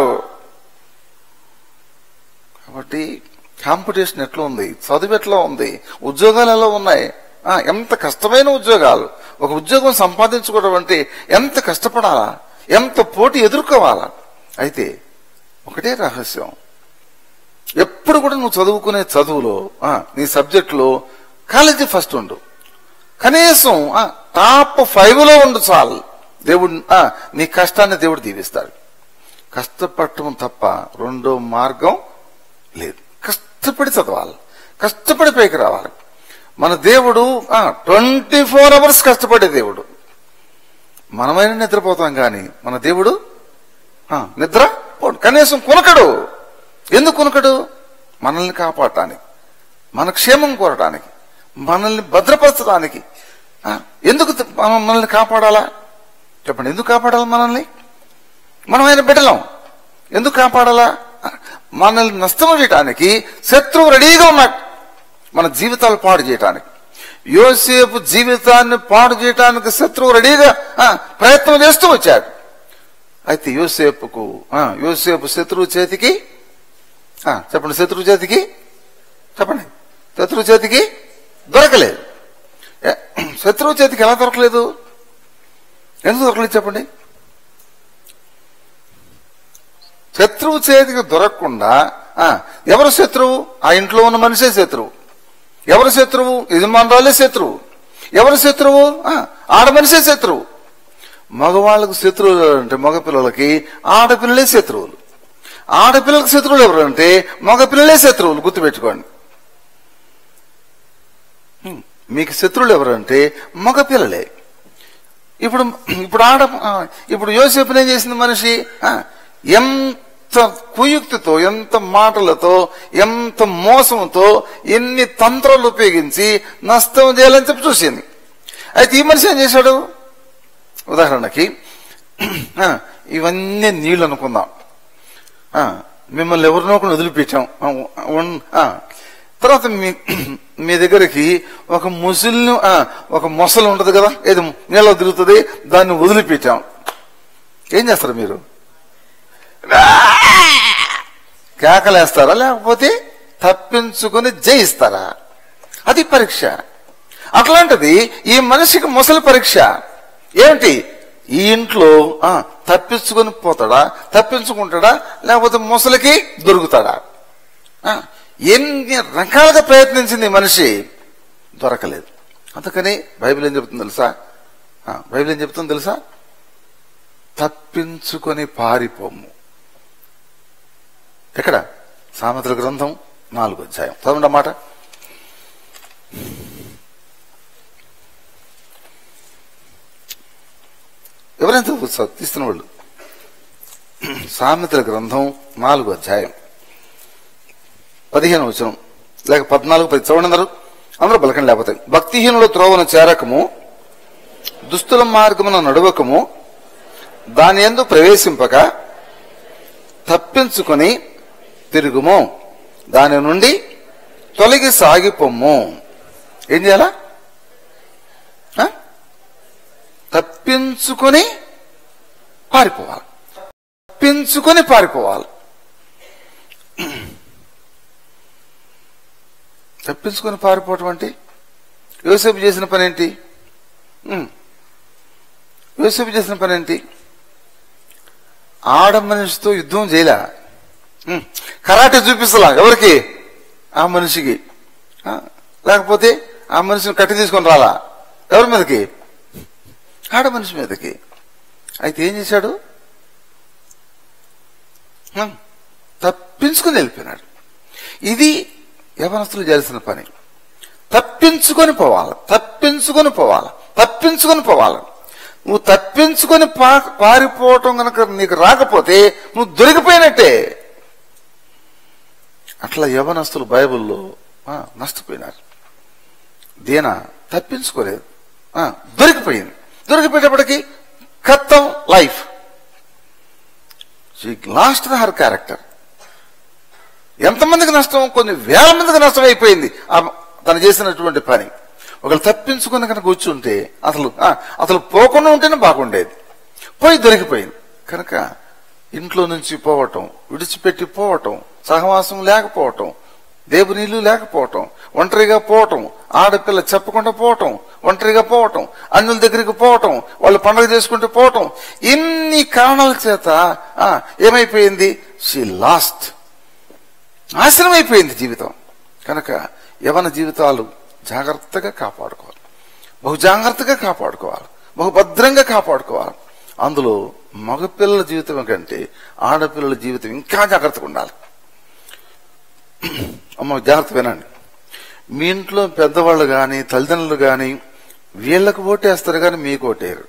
కాబట్టి కాంపిటీషన్ ఎట్లా ఉంది చదువు ఎట్లా ఉంది ఉద్యోగాలు ఎలా ఉన్నాయి ఆ, ఎంత కష్టమైన ఉద్యోగాలు ఒక ఉద్యోగం సంపాదించుకోవడం అంటే ఎంత కష్టపడాలా ఎంత పోటీ ఎదుర్కోవాలా అయితే ఒకటే రహస్యం ఎప్పుడు కూడా నువ్వు చదువుకునే చదువులో ఆ, నీ సబ్జెక్టులో కాలేజీ ఫస్ట్ ఉండు కనీసం ఆ, టాప్ ఫైవ్ లో ఉండు చాలు దేవుడు ఆ, నీ కష్టాన్ని దేవుడు దీవిస్తాడు కష్టపడటం తప్ప రెండో మార్గం లేదు కష్టపడి చదవాలి కష్టపడి పైకి రావాలి మన దేవుడు ట్వంటీ ఫోర్ అవర్స్ కష్టపడే దేవుడు మనమైనా నిద్రపోతాం కానీ మన దేవుడు ఆ, నిద్ర పోడు. కనీసం కొనకడు ఎందుకు కొనకడు మనల్ని కాపాడటానికి మన క్షేమం కోరటానికి మనల్ని భద్రపరచడానికి ఆ, ఎందుకు త- మన- మనల్ని కాపాడాలా చెప్పండి ఎందుకు కాపాడాలి మనల్ని మనం ఆయన బిడ్డలం ఎందుకు కాపాడాలా ఆ, మనల్ని నష్టం చేయటానికి శత్రువు రెడీగా ఉన్నాడు మన జీవితాలు పాడు చేయటానికి యోసేపు జీవితాన్ని పాడు చేయటానికి శత్రువు రెడీగా ఆ, ప్రయత్నం చేస్తూ వచ్చాడు అయితే యోసేపుకు ఆ, యోసేపు శత్రువు చేతికి ఆ, చెప్పండి శత్రువు చేతికి చెప్పండి శత్రువు చేతికి దొరకలేదు ఏ, శత్రువు చేతికి ఎలా దొరకలేదు ఎందుకు దొరకలేదు చెప్పండి శత్రువు చేతికి దొరకకుండా ఆ, ఎవరు శత్రువు ఆ ఇంట్లో ఉన్న మనిషే శత్రువు ఎవరు శత్రువు యజమానురాలే శత్రువు ఎవరు శత్రువు ఆ, ఆడ మనిషే శత్రువు మగవాళ్ళకు శత్రువులు అంటే మగపిల్లలకి ఆడపిల్లలే శత్రువులు ఆడపిల్లలకు శత్రువులు ఎవరు అంటే మగపిల్లలే శత్రువులు గుర్తుపెట్టుకోండి హ్మ్. మీకు శత్రువులు ఎవరంటే మగపిల్లలే ఇప్పుడు ఇప్పుడు ఆడ ఆ, ఇప్పుడు యోసేపుని ఏం చేసింది మనిషి ఆ, ఎంత కుయుక్తితో ఎంత మాటలతో ఎంత మోసంతో ఎన్ని తంత్రాలు ఉపయోగించి నష్టం చేయాలని చెప్పి చూసింది అయితే ఈ మనిషి ఏం చేశాడు ఉదాహరణకి ఆ, ఇవన్నీ నీళ్లు అనుకుందాం ఆ, మిమ్మల్ని ఎవరినో ఒకరిని వదిలిపెట్టాం ఆ, ఉన్- ఆ, తర్వాత మీ మీ దగ్గరికి ఒక ముసిల్ని ఆ, ఒక మొసలు ఉంటది కదా ఏది నీళ్ళ తిరుగుతుంది దాన్ని వదిలిపెట్టాం ఏం చేస్తారు మీరు కేకలేస్తారా లేకపోతే తప్పించుకొని జయిస్తారా అది పరీక్ష అట్లాంటిది ఈ మనిషికి ముసలి పరీక్ష ఏమిటి ఈ ఇంట్లో ఆ, తప్పించుకొని పోతాడా తప్పించుకుంటాడా లేకపోతే ముసలికి దొరుకుతాడా ఆ, ఎన్ని రకాలుగా ప్రయత్నించింది ఈ మనిషి దొరకలేదు అందుకని బైబిల్ ఏం చెబుతుంది తెలుసా ఆ, బైబిల్ ఏం చెబుతుంది తెలుసా తప్పించుకొని పారిపోము ఎక్కడ సామెతల గ్రంథం నాలుగు అధ్యాయం చదవండి మాట ఎవరైనా చదువు తీస్తున్న వాళ్ళు సామెతల గ్రంథం నాలుగు అధ్యాయం పదిహేను వచనం లేక పద్నాలుగు పది చదవండి అందరూ అందరూ బలకండి లేకపోతే భక్తిహీనుల త్రోవను చేరకము దుస్తుల మార్గమున నడువకము దాని ఎందు ప్రవేశింపక తప్పించుకొని తిరుగుము దాని నుండి తొలగి సాగిపోమ్ము ఏం చేయాలా ఆ? తప్పించుకొని పారిపోవాలి తప్పించుకొని పారిపోవాలి తప్పించుకొని పారిపోవటం అంటే యోసేపు చేసిన పని ఏంటి ఉమ్. యోసేపు చేసిన పని ఏంటి ఆడ మనిషితో యుద్ధం చేయలే ఉమ్. కరాటే చూపిస్తలా ఎవరికి ఆ మనిషికి ఆ? లేకపోతే ఆ మనిషిని కట్టి తీసుకొని రాలా ఎవరి మీదకి ఆడ మనిషి మీదకి అయితే ఏం చేశాడు ఉమ్. తప్పించుకుని వెళ్ళిపోయినాడు ఇది యవనస్తులు చేయాల్సిన పని తప్పించుకొని పోవాలి తప్పించుకొని పోవాలి తప్పించుకొని పోవాలి నువ్వు తప్పించుకొని పా- పారిపోవటం గనక నీకు రాకపోతే నువ్వు దొరికిపోయినట్టే అట్లా యవనస్తులు బైబిల్లో ఆ, నష్టపోయినారు దేనా తప్పించుకోలేదు ఆ, దొరికిపోయింది దొరికిపోయేటప్పటికి కత్తం లైఫ్ లాస్ట్ హర్ క్యారెక్టర్ ఎంతమందికి నష్టం కొన్ని వేల మందికి నష్టం అయిపోయింది ఆ తను చేసినటువంటి పని ఒకళ్ళు తప్పించుకుని కనుక కూర్చుంటే అసలు ఆ, అసలు పోకుండా ఉంటేనే బాగుండేది పోయి దొరికిపోయింది కనుక ఇంట్లో నుంచి పోవటం విడిచిపెట్టి పోవటం సహవాసం లేకపోవటం దేవునిల్లు లేకపోవటం ఒంటరిగా పోవటం ఆడపిల్ల చెప్పకుండా పోవటం ఒంటరిగా పోవటం అన్నుల దగ్గరికి పోవటం వాళ్ళు పండుగ చేసుకుంటూ పోవటం ఇన్ని కారణాల చేత ఆ, ఏమైపోయింది షీ లాస్ట్ నాశనం అయిపోయింది జీవితం కనుక యవన జీవితాలు జాగ్రత్తగా కాపాడుకోవాలి బహు జాగ్రత్తగా కాపాడుకోవాలి బహు భద్రంగా కాపాడుకోవాలి అందులో మగపిల్లల జీవితం కంటే ఆడపిల్లల జీవితం ఇంకా జాగ్రత్తగా ఉండాలి అమ్మ జాగ్రత్త వినండి మీ ఇంట్లో పెద్దవాళ్ళు కానీ తల్లిదండ్రులు కానీ వీళ్ళకు ఓటేస్తారు కానీ మీకు ఓటేయరు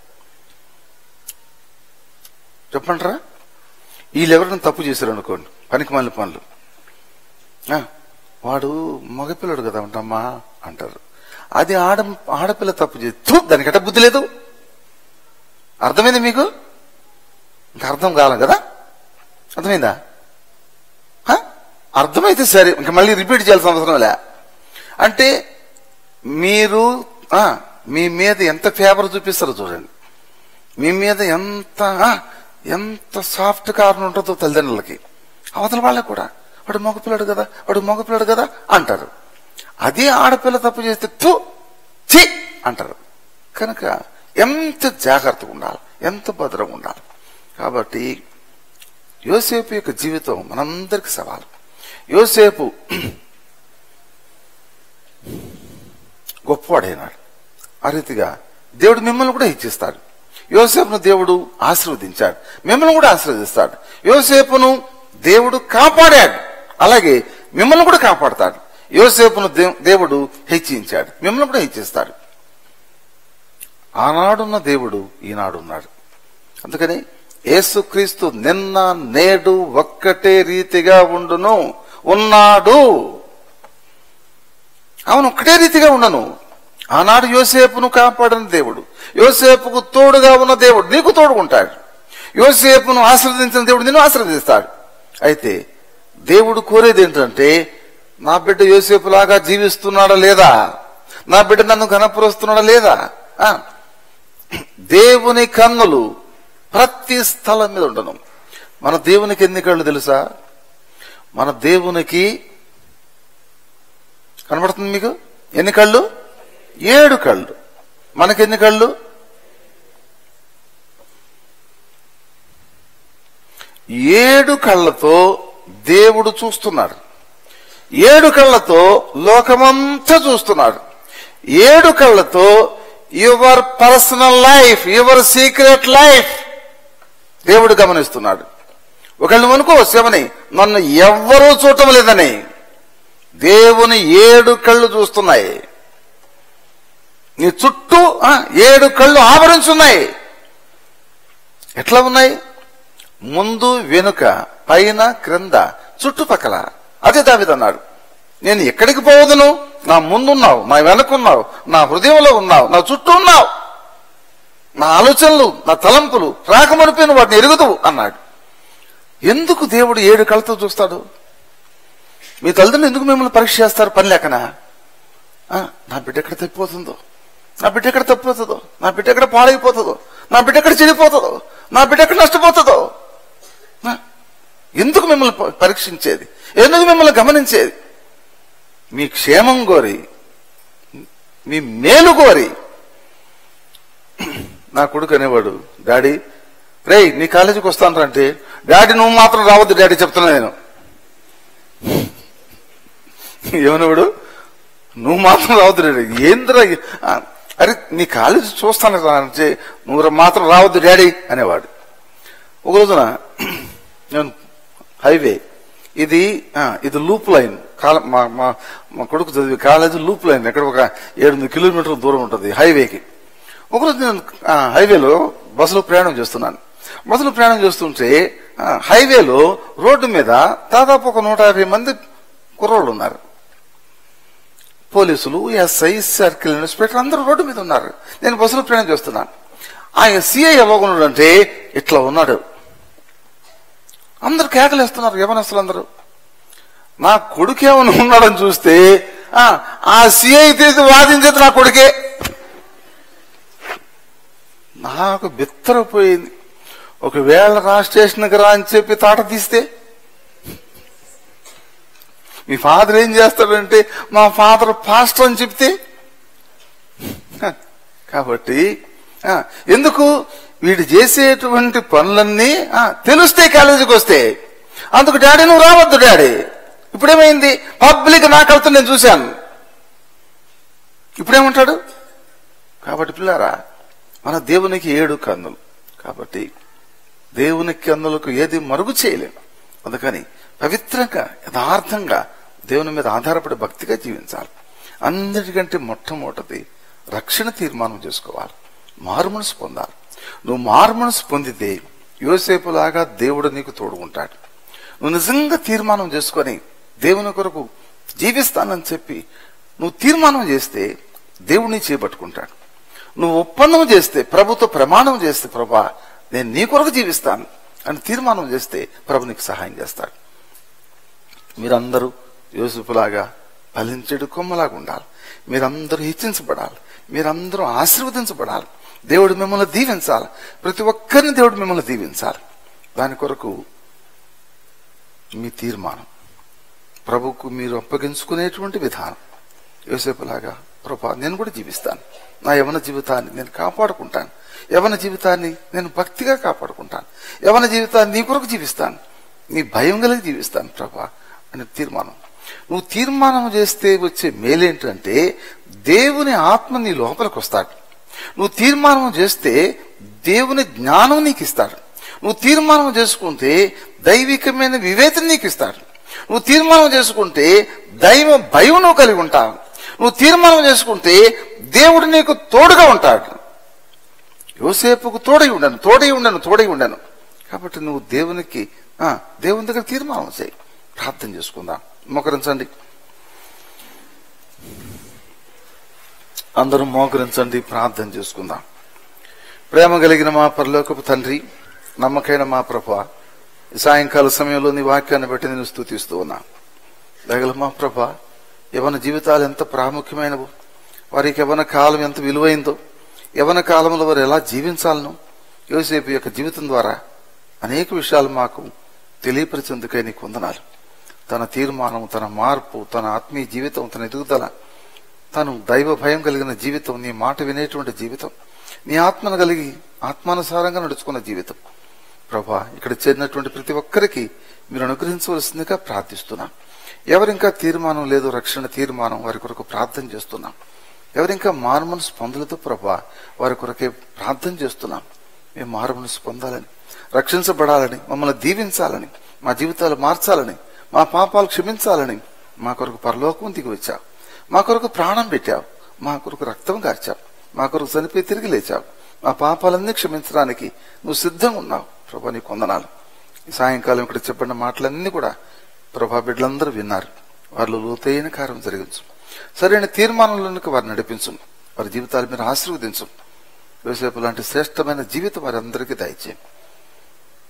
చెప్పంటారా వీళ్ళు ఎవరైనా తప్పు చేశారు అనుకోండి పనికి మళ్ళీ పనులు ఆ, వాడు మగపిల్లడు కదా ఉంటామ్మా అంటారు అది ఆడ ఆడపిల్ల తప్పు చేస్తూ దానికట బుద్ధి లేదు అర్థమైంది మీకు ఇంకా అర్థం కాలం కదా అర్థమైందా ఆ? అర్థమైతే సరే ఇంకా మళ్ళీ రిపీట్ చేయాల్సిన అవసరం లే అంటే మీరు ఆ, మీ మీద ఎంత ఫేవర్ చూపిస్తారో చూడండి మీ మీద ఎంత ఆ, ఎంత సాఫ్ట్ కార్న్ ఉంటుందో తల్లిదండ్రులకి అవతల వాళ్ళకి కూడా వాడు మగపిల్లడు కదా వాడు మగపిల్లడు కదా అంటారు అదే ఆడపిల్ల తప్పు చేస్తే తు ఛీ అంటారు కనుక ఎంత జాగ్రత్తగా ఉండాలి ఎంత భద్రంగా ఉండాలి కాబట్టి యోసేపు యొక్క జీవితం మనందరికి సవాలు యోసేపు గొప్పవాడైనాడు ఆ రీతిగా దేవుడు మిమ్మల్ని కూడా హెచ్చిస్తాడు యోసేపును దేవుడు ఆశీర్వదించాడు మిమ్మల్ని కూడా ఆశీర్వదిస్తాడు యోసేపును దేవుడు కాపాడాడు అలాగే మిమ్మల్ని కూడా కాపాడతాడు యోసేపును దే- దేవుడు హెచ్చించాడు మిమ్మల్ని కూడా హెచ్చిస్తాడు ఆనాడున్న దేవుడు ఈనాడు ఉన్నాడు అందుకని యేసుక్రీస్తు నిన్న నేడు ఒక్కటే రీతిగా ఉండును ఉన్నాడు అవును ఒక్కటే రీతిగా ఉండను ఆనాడు యోసేపును కాపాడిన దేవుడు యోసేపుకు తోడుగా ఉన్న దేవుడు నీకు తోడుకుంటాడు యోసేపును ఆశీర్వదించిన దేవుడు నిన్ను ఆశీర్వదిస్తాడు అయితే దేవుడు కోరేది ఏంటంటే నా బిడ్డ యోసేపులాగా జీవిస్తున్నాడా లేదా నా బిడ్డ నన్ను కనపరుస్తున్నాడా లేదా ఆ, దేవుని కన్నులు ప్రతి స్థలం మీద ఉండను మన దేవునికి ఎన్ని కళ్ళు తెలుసా మన దేవునికి కనబడుతుంది మీకు ఎన్ని కళ్ళు ఏడు కళ్ళు మనకి ఎన్ని కళ్ళు ఏడు కళ్ళతో దేవుడు చూస్తున్నాడు ఏడు కళ్ళతో లోకమంతా చూస్తున్నాడు ఏడు కళ్ళతో your personal life your secret life దేవుడు గమనిస్తున్నాడు ఒకళ్ళు అనుకో శివని నన్ను ఎవ్వరూ చూడటం లేదని దేవుని ఏడు కళ్ళు చూస్తున్నాయి నీ చుట్టూ ఆ, ఏడు కళ్ళు ఆవరించున్నాయి ఎట్లా ఉన్నాయి ముందు వెనుక పైన క్రింద చుట్టుపక్కల అదే దావిదన్నాడు నేను ఎక్కడికి పోవదును నా ముందున్నావు నా వెనకున్నావు నా హృదయంలో ఉన్నావు నా చుట్టూ ఉన్నావు నా ఆలోచనలు నా తలంపులు రాకమనిపోయిన వాటిని ఎరుగుదువు అన్నాడు ఎందుకు దేవుడు ఏడు కళ్ళతో చూస్తాడు మీ తల్లిదండ్రులు ఎందుకు మిమ్మల్ని పరీక్ష చేస్తారు పని లేకనా ఆ, నా బిడ్డ ఎక్కడ తప్పిపోతుందో నా బిడ్డ ఎక్కడ తప్పిపోతుందో నా బిడ్డ ఎక్కడ పాడైపోతుందో నా బిడ్డ ఎక్కడ చెడిపోతుందో నా బిడ్డ ఎక్కడ నష్టపోతుందో ఆ, ఎందుకు మిమ్మల్ని ప- పరీక్షించేది ఎందుకు మిమ్మల్ని గమనించేది మీ క్షేమం కోరి మీ మేలు కోరి నా కొడుకు అనేవాడు డాడీ రేయ్ నీ కాలేజీకి వస్తాను అంటే డాడీ నువ్వు మాత్రం రావద్దు డాడీ చెప్తున్నా నేను ఏమనేవాడు నువ్వు మాత్రం రావద్దు డాడీ ఏంద్రా ఇది? ఆ, అరే నీ కాలేజీ చూస్తాను రా అంటే నువ్వు రా- మాత్రం రావద్దు డాడీ అనేవాడు ఒక రోజున నేను హైవే ఇది ఆ, ఇది లూప్ లైన్ కాల మా మా మా కొడుకు చదివి కాలేజీ లూప్ లైన్ ఎక్కడ ఒక ఏడు కిలోమీటర్ల దూరం ఉంటుంది హైవేకి ఒకరోజు నేను ఆ, హైవేలో బస్సులో ప్రయాణం చేస్తున్నాను బస్సులో ప్రయాణం చేస్తుంటే ఆ, హైవేలో రోడ్డు మీద దాదాపు ఒక నూట యాభై మంది కుర్రోళ్ళు ఉన్నారు పోలీసులు ఎస్ఐ సర్కిల్ ఇన్స్పెక్టర్ అందరూ రోడ్డు మీద ఉన్నారు నేను బస్సులో ప్రయాణం చేస్తున్నాను ఆయన సిఐ ఎలా ఉన్నాడు అంటే ఇట్లా ఉన్నాడు అందరు కేకలేస్తున్నారు యవనస్తులు అందరూ నా కొడుకు ఏమైనా ఉన్నాడని చూస్తే ఆ, ఆ సిఐ తీసి వాదించేది నా కొడుకే నాకు బిత్తరపోయింది ఒకవేళ రా స్టేషన్కి రా అని చెప్పి తాట తీస్తే మీ ఫాదర్ ఏం చేస్తాడంటే మా ఫాదర్ పాస్టర్ అని చెప్తే హ, కాబట్టి ఆ, ఎందుకు వీడు చేసేటువంటి పనులన్నీ ఆ, తెలుస్తే కాలేజీకి వస్తే అందుకు డాడీ నువ్వు రావద్దు డాడీ ఇప్పుడేమైంది పబ్లిక్ నా కళ్తా నేను చూశాను ఇప్పుడేమంటాడు కాబట్టి పిల్లారా మన దేవునికి ఏడు కన్నులు కాబట్టి దేవుని కన్నులకు ఏది మరుగు చేయలేము అందుకని పవిత్రంగా యథార్థంగా దేవుని మీద ఆధారపడి భక్తిగా జీవించాలి అందరికంటే మొట్టమొదటిది రక్షణ తీర్మానం చేసుకోవాలి మారుమనసు పొందాలి నువ్వు మారుమనసు పొందితే యోసేపులాగా దేవుడు నీకు తోడుకుంటాడు నువ్వు నిజంగా తీర్మానం చేసుకొని దేవుని కొరకు జీవిస్తానని చెప్పి నువ్వు తీర్మానం చేస్తే దేవుడిని చేపట్టుకుంటాడు నువ్వు ఒప్పందం చేస్తే ప్రభుతో ప్రమాణం చేస్తే ప్రభా నేను నీ కొరకు జీవిస్తాను అని తీర్మానం చేస్తే ప్రభు నీకు సహాయం చేస్తాడు మీరందరూ యోసుపులాగా ఫలించడు కొమ్మలాగా ఉండాలి మీరందరూ హెచ్చించబడాలి మీరందరూ ఆశీర్వదించబడాలి దేవుడు మిమ్మల్ని దీవించాలి ప్రతి ఒక్కరిని దేవుడు మిమ్మల్ని దీవించాలి దాని కొరకు మీ తీర్మానం ప్రభుకు మీరు అప్పగించుకునేటువంటి విధానం యోసేపులాగా ప్రభా నేను కూడా జీవిస్తాను నా యవన జీవితాన్ని నేను కాపాడుకుంటాను యవన జీవితాన్ని నేను భక్తిగా కాపాడుకుంటాను యవన జీవితాన్ని నీ కొరకు జీవిస్తాను నీ భయం కలిగి జీవిస్తాను ప్రభా అని తీర్మానం నువ్వు తీర్మానం చేస్తే వచ్చే మేలేంటంటే దేవుని ఆత్మ నీ లోపలికి వస్తాడు నువ్వు తీర్మానం చేస్తే దేవుని జ్ఞానం నీకు ఇస్తాడు నువ్వు తీర్మానం చేసుకుంటే దైవికమైన వివేచన నీకు ఇస్తాడు నువ్వు తీర్మానం చేసుకుంటే దైవ భయం నువ్వు కలిగి ఉంటావు నువ్వు తీర్మానం చేసుకుంటే దేవుడు నీకు తోడుగా ఉంటాడు యోసేపుకు తోడై ఉండను తోడై ఉండను తోడై ఉండను కాబట్టి నువ్వు దేవునికి ఆ, దేవుని దగ్గర తీర్మానం చేయి ప్రార్థన చేసుకుందాం మోకరించండి అందరూ మోకరించండి ప్రార్థన చేసుకుందాం ప్రేమ కలిగిన మా పరలోకపు తండ్రి నమ్మకైన మా ప్రభ ఈ సాయంకాల సమయంలో నీ వాక్యాన్ని బట్టి నేను స్థుతిస్తూ ఉన్నా దగల మా ప్రభ యవన జీవితాలు ఎంత ప్రాముఖ్యమైనవో వారికి యవన కాలం ఎంత విలువైందో యవన కాలంలో వారు ఎలా జీవించాలనో యోసేపు యొక్క జీవితం ద్వారా అనేక విషయాలు మాకు తెలియపరిచేందుకై నీకు వందనాలు తన తీర్మానం తన మార్పు తన ఆత్మీయ జీవితం తన ఎదుగుదల తను దైవ భయం కలిగిన జీవితం నీ మాట వినేటువంటి జీవితం నీ ఆత్మను కలిగి ఆత్మానుసారంగా నడుచుకున్న జీవితం ప్రభా ఇక్కడ చేరినటువంటి ప్రతి ఒక్కరికి మీరు అనుగ్రహించవలసిందిగా ప్రార్థిస్తున్నాం ఎవరింకా తీర్మానం లేదు రక్షణ తీర్మానం వారి కొరకు ప్రార్థన చేస్తున్నాం ఎవరింకా మారుమనసు పొందలేదు ప్రభా వారి కొరకే ప్రార్థన చేస్తున్నాం మేము మారుమనసు పొందాలని రక్షించబడాలని మమ్మల్ని దీవించాలని మా జీవితాలు మార్చాలని మా పాపాలు క్షమించాలని మా కొరకు పరలోకం దిగి వచ్చావు మా కొరకు ప్రాణం పెట్టావు మా కొరకు రక్తం కార్చావు మా కొరకు చనిపోయి తిరిగి లేచావు మా పాపాలన్నీ క్షమించడానికి నువ్వు సిద్ధంగా ఉన్నావు ప్రభా నీ కొందనాలు ఈ సాయంకాలం ఇక్కడ చెప్పిన మాటలన్నీ కూడా ప్రభా బిడ్డలందరూ విన్నారు వారిలో లోతైన కార్యం జరిగించు సరైన తీర్మానంలోనికి వారిని నడిపించు వారి జీవితాలు మీరు ఆశీర్వదించు యోసేపు లాంటి శ్రేష్టమైన జీవితం వారందరికీ దయచేయం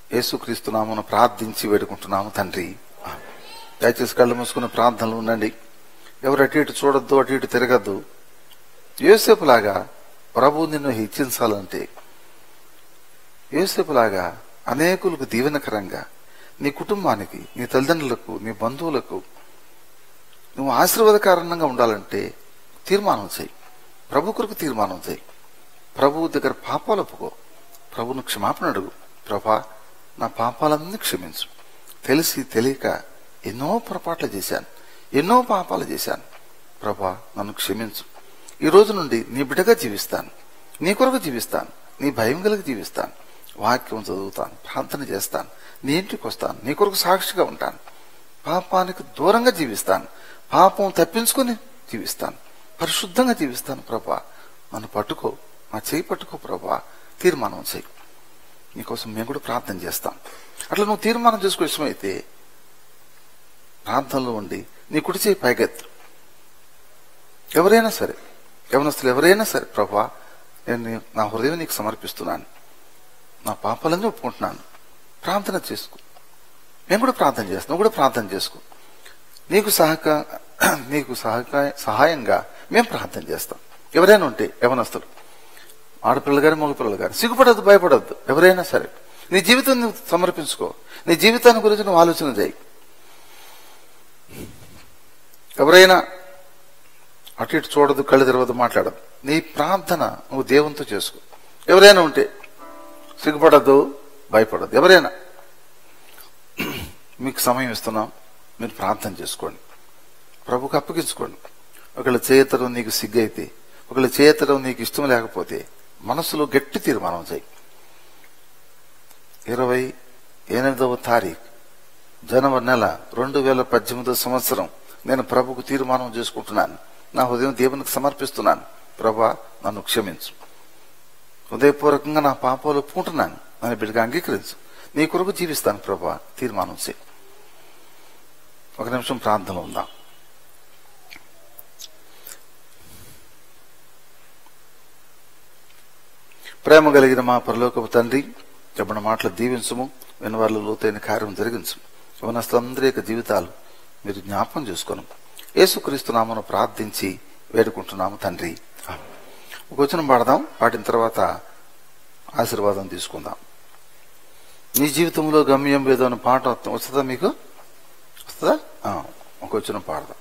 యేసుక్రీస్తు నామను ప్రార్థించి వేడుకుంటున్నాము తండ్రి దయచేసి కళ్ళు మూసుకుని ప్రార్థనలు ఉండండి ఎవరు అటు ఇటు చూడొద్దు అటు ఇటు తిరగద్దు యోసేపులాగా ప్రభు నిన్ను హెచ్చించాలంటే యోసేపులాగా అనేకులకు దీవెనకరంగా నీ కుటుంబానికి నీ తల్లిదండ్రులకు నీ బంధువులకు నువ్వు ఆశీర్వాదకారణంగా ఉండాలంటే తీర్మానం చేయి ప్రభు కొరకు తీర్మానం చేయి ప్రభువు దగ్గర పాపాలు ఒప్పుకో ప్రభును క్షమాపణ అడుగు ప్రభా నా పాపాలన్నీ క్షమించు తెలిసి తెలియక ఎన్నో పొరపాట్లు చేశాను ఎన్నో పాపాలు చేశాను ప్రభా నన్ను క్షమించు ఈ రోజు నుండి నీ బిడ్డగా జీవిస్తాను నీ కొరకు జీవిస్తాను నీ భయం కలిగి జీవిస్తాను వాక్యం చదువుతాను ప్రార్థన చేస్తాను నీ ఇంటికి వస్తాను నీ కొరకు సాక్షిగా ఉంటాను పాపానికి దూరంగా జీవిస్తాను పాపం తప్పించుకొని జీవిస్తాను పరిశుద్ధంగా జీవిస్తాను ప్రభా నన్ను పట్టుకో నా చేయి పట్టుకో ప్రభా తీర్మానం చేయి నీకోసం మేము కూడా ప్రార్థన చేస్తాం అట్లా నువ్వు తీర్మానం చేసుకో ఇష్టమైతే ప్రార్థనలో ఉండి నీ కుడి చేయి పైగెత్తు ఎవరైనా సరే యవనస్తులు ఎవరైనా సరే ప్రభా నేను నీ- నా హృదయం నీకు సమర్పిస్తున్నాను నా పాపాలన్నీ ఒప్పుకుంటున్నాను ప్రార్థన చేసుకో మేము కూడా ప్రార్థన చేస్తాం నువ్వు కూడా ప్రార్థన చేసుకో నీకు సహక నీకు సహక సహాయంగా మేము ప్రార్థన చేస్తాం ఎవరైనా ఉంటే యవనస్తులు ఆడపిల్లలు గారు మగపిల్లలు గారు సిగ్గుపడద్దు భయపడద్దు ఎవరైనా సరే నీ జీవితం నువ్వు సమర్పించుకో నీ జీవితాన్ని గురించి నువ్వు ఆలోచన చేయి ఎవరైనా అటు ఇటు చూడదు కళ్ళు తెరవద్దు మాట్లాడదు నీ ప్రార్థన నువ్వు దేవునితో చేసుకో ఎవరైనా ఉంటే సిగ్గుపడద్దు భయపడద్దు ఎవరైనా మీకు సమయం ఇస్తున్నాం మీరు ప్రార్థన చేసుకోండి ప్రభుకు అప్పగించుకోండి ఒకళ్ళ చేయతరం నీకు సిగ్గైతే ఒకళ్ళ చేయతరం నీకు ఇష్టం లేకపోతే మనసులో గట్టి తీర్మానం చేయి ఇరవై ఎనిమిదవ తారీఖు జనవరి నెల రెండు వేల పద్దెనిమిదో సంవత్సరం నేను ప్రభుకు తీర్మానం చేసుకుంటున్నాను నా హృదయం దేవునికి సమర్పిస్తున్నాను ప్రభా నన్ను క్షమించు హృదయపూర్వకంగా నా పాపాలు ఒప్పుకుంటున్నాను నన్ను బిడ్డగా అంగీకరించు నీ కొరకు జీవిస్తాను ప్రభా తీర్మానం చేయి ఒక నిమిషం ప్రార్థన ఉందాం ప్రేమ కలిగిన మా పరలోకపు తండ్రి చెప్పిన మాటలు దీవించము వినవాళ్ళ లోతైన కార్యం జరిగించము యవనస్తులందరి యొక్క జీవితాలు మీరు జ్ఞాపకం చేసుకోను యేసుక్రీస్తు నామను ప్రార్థించి వేడుకుంటున్నాము తండ్రి ఆమేన్. ఒక వచనం పాడదాం పాడిన తర్వాత ఆశీర్వాదం తీసుకుందాం నీ జీవితంలో గమ్యం ఏదో అనే పాట వస్తుందా మీకు వస్తుందా ఆ, ఒక వచనం పాడదాం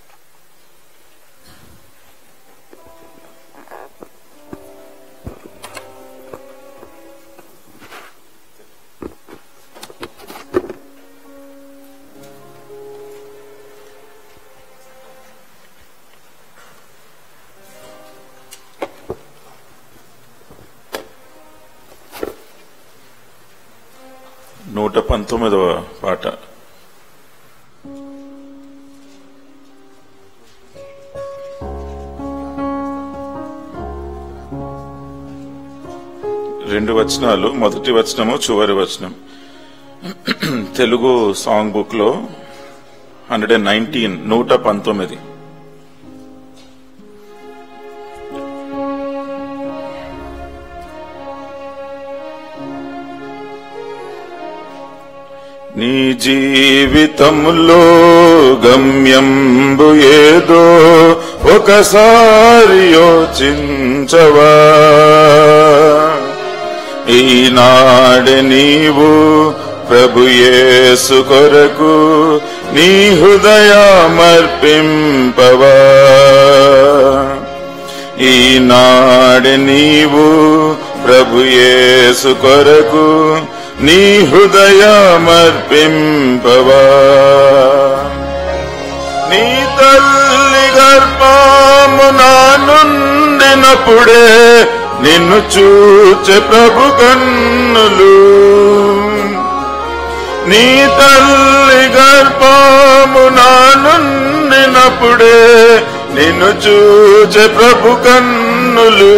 నూట పంతొమ్మిదవ పాట రెండు వచనాలు మొదటి వచనము చివరి వచనం తెలుగు సాంగ్ బుక్ లో హండ్రెడ్ అండ్ నైన్టీన్ నూట పంతొమ్మిది నీ జీవితంలో గమ్యంబు ఏదో ఒకసారి యోచించవా ఈనాడు నీవు ప్రభు యేసు కొరకు నీ హృదయమర్పింపవా ఈనాడు నీవు ప్రభు యేసు కొరకు నీ హృదయమర్పింపవా నీ తల్లి గర్భమున నుండినప్పుడే నిన్ను చూచే ప్రభు కన్నులు నీ తల్లి గర్భమున నుండినప్పుడే నిన్ను చూచే ప్రభు కన్నులు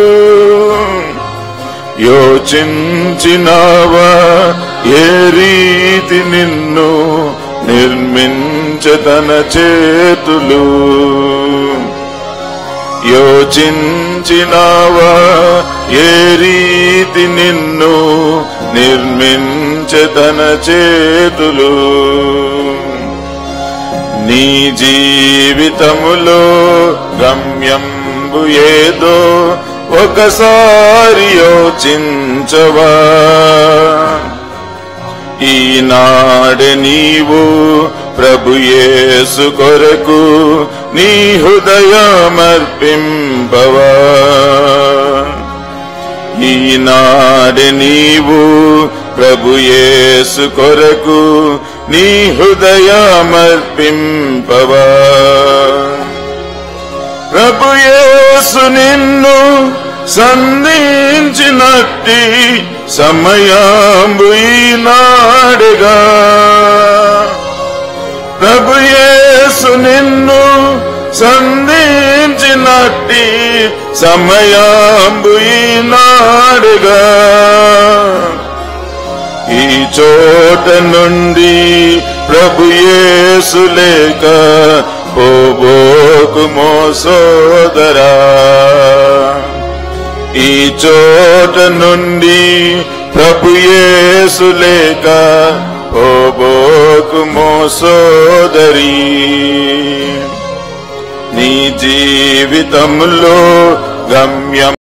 యోచించినావా ఏ రీతి నిన్ను నిర్మించతన చేతులు యోచించినావా ఏ రీతి నిన్ను నిర్మించ తన చేతులు నీ జీవితములో గమ్యంబు ఏదో ఒకసారి యోచించవా ఈనాడు నీవు ప్రభు యేసు కొరకు నీ హృదయమర్పింపవా ఈనాడు నీవు ప్రభు యేసు కొరకు నీ హృదయమర్పింపవా ప్రభు యేసు నిన్ను సంధించినట్టి సమయాంబు ఈనాడుగా ప్రభు యేసు నిన్ను సంధించినట్టి సమయాంబు ఈనాడుగా ఈ చోట నుండి ప్రభు యేసు లేక పోబోకుమో సోదరా ఈ చోట నుండి ప్రభు యేసు లేక పోబోకుమో సోదరి నీ జీవితంలో గమ్యం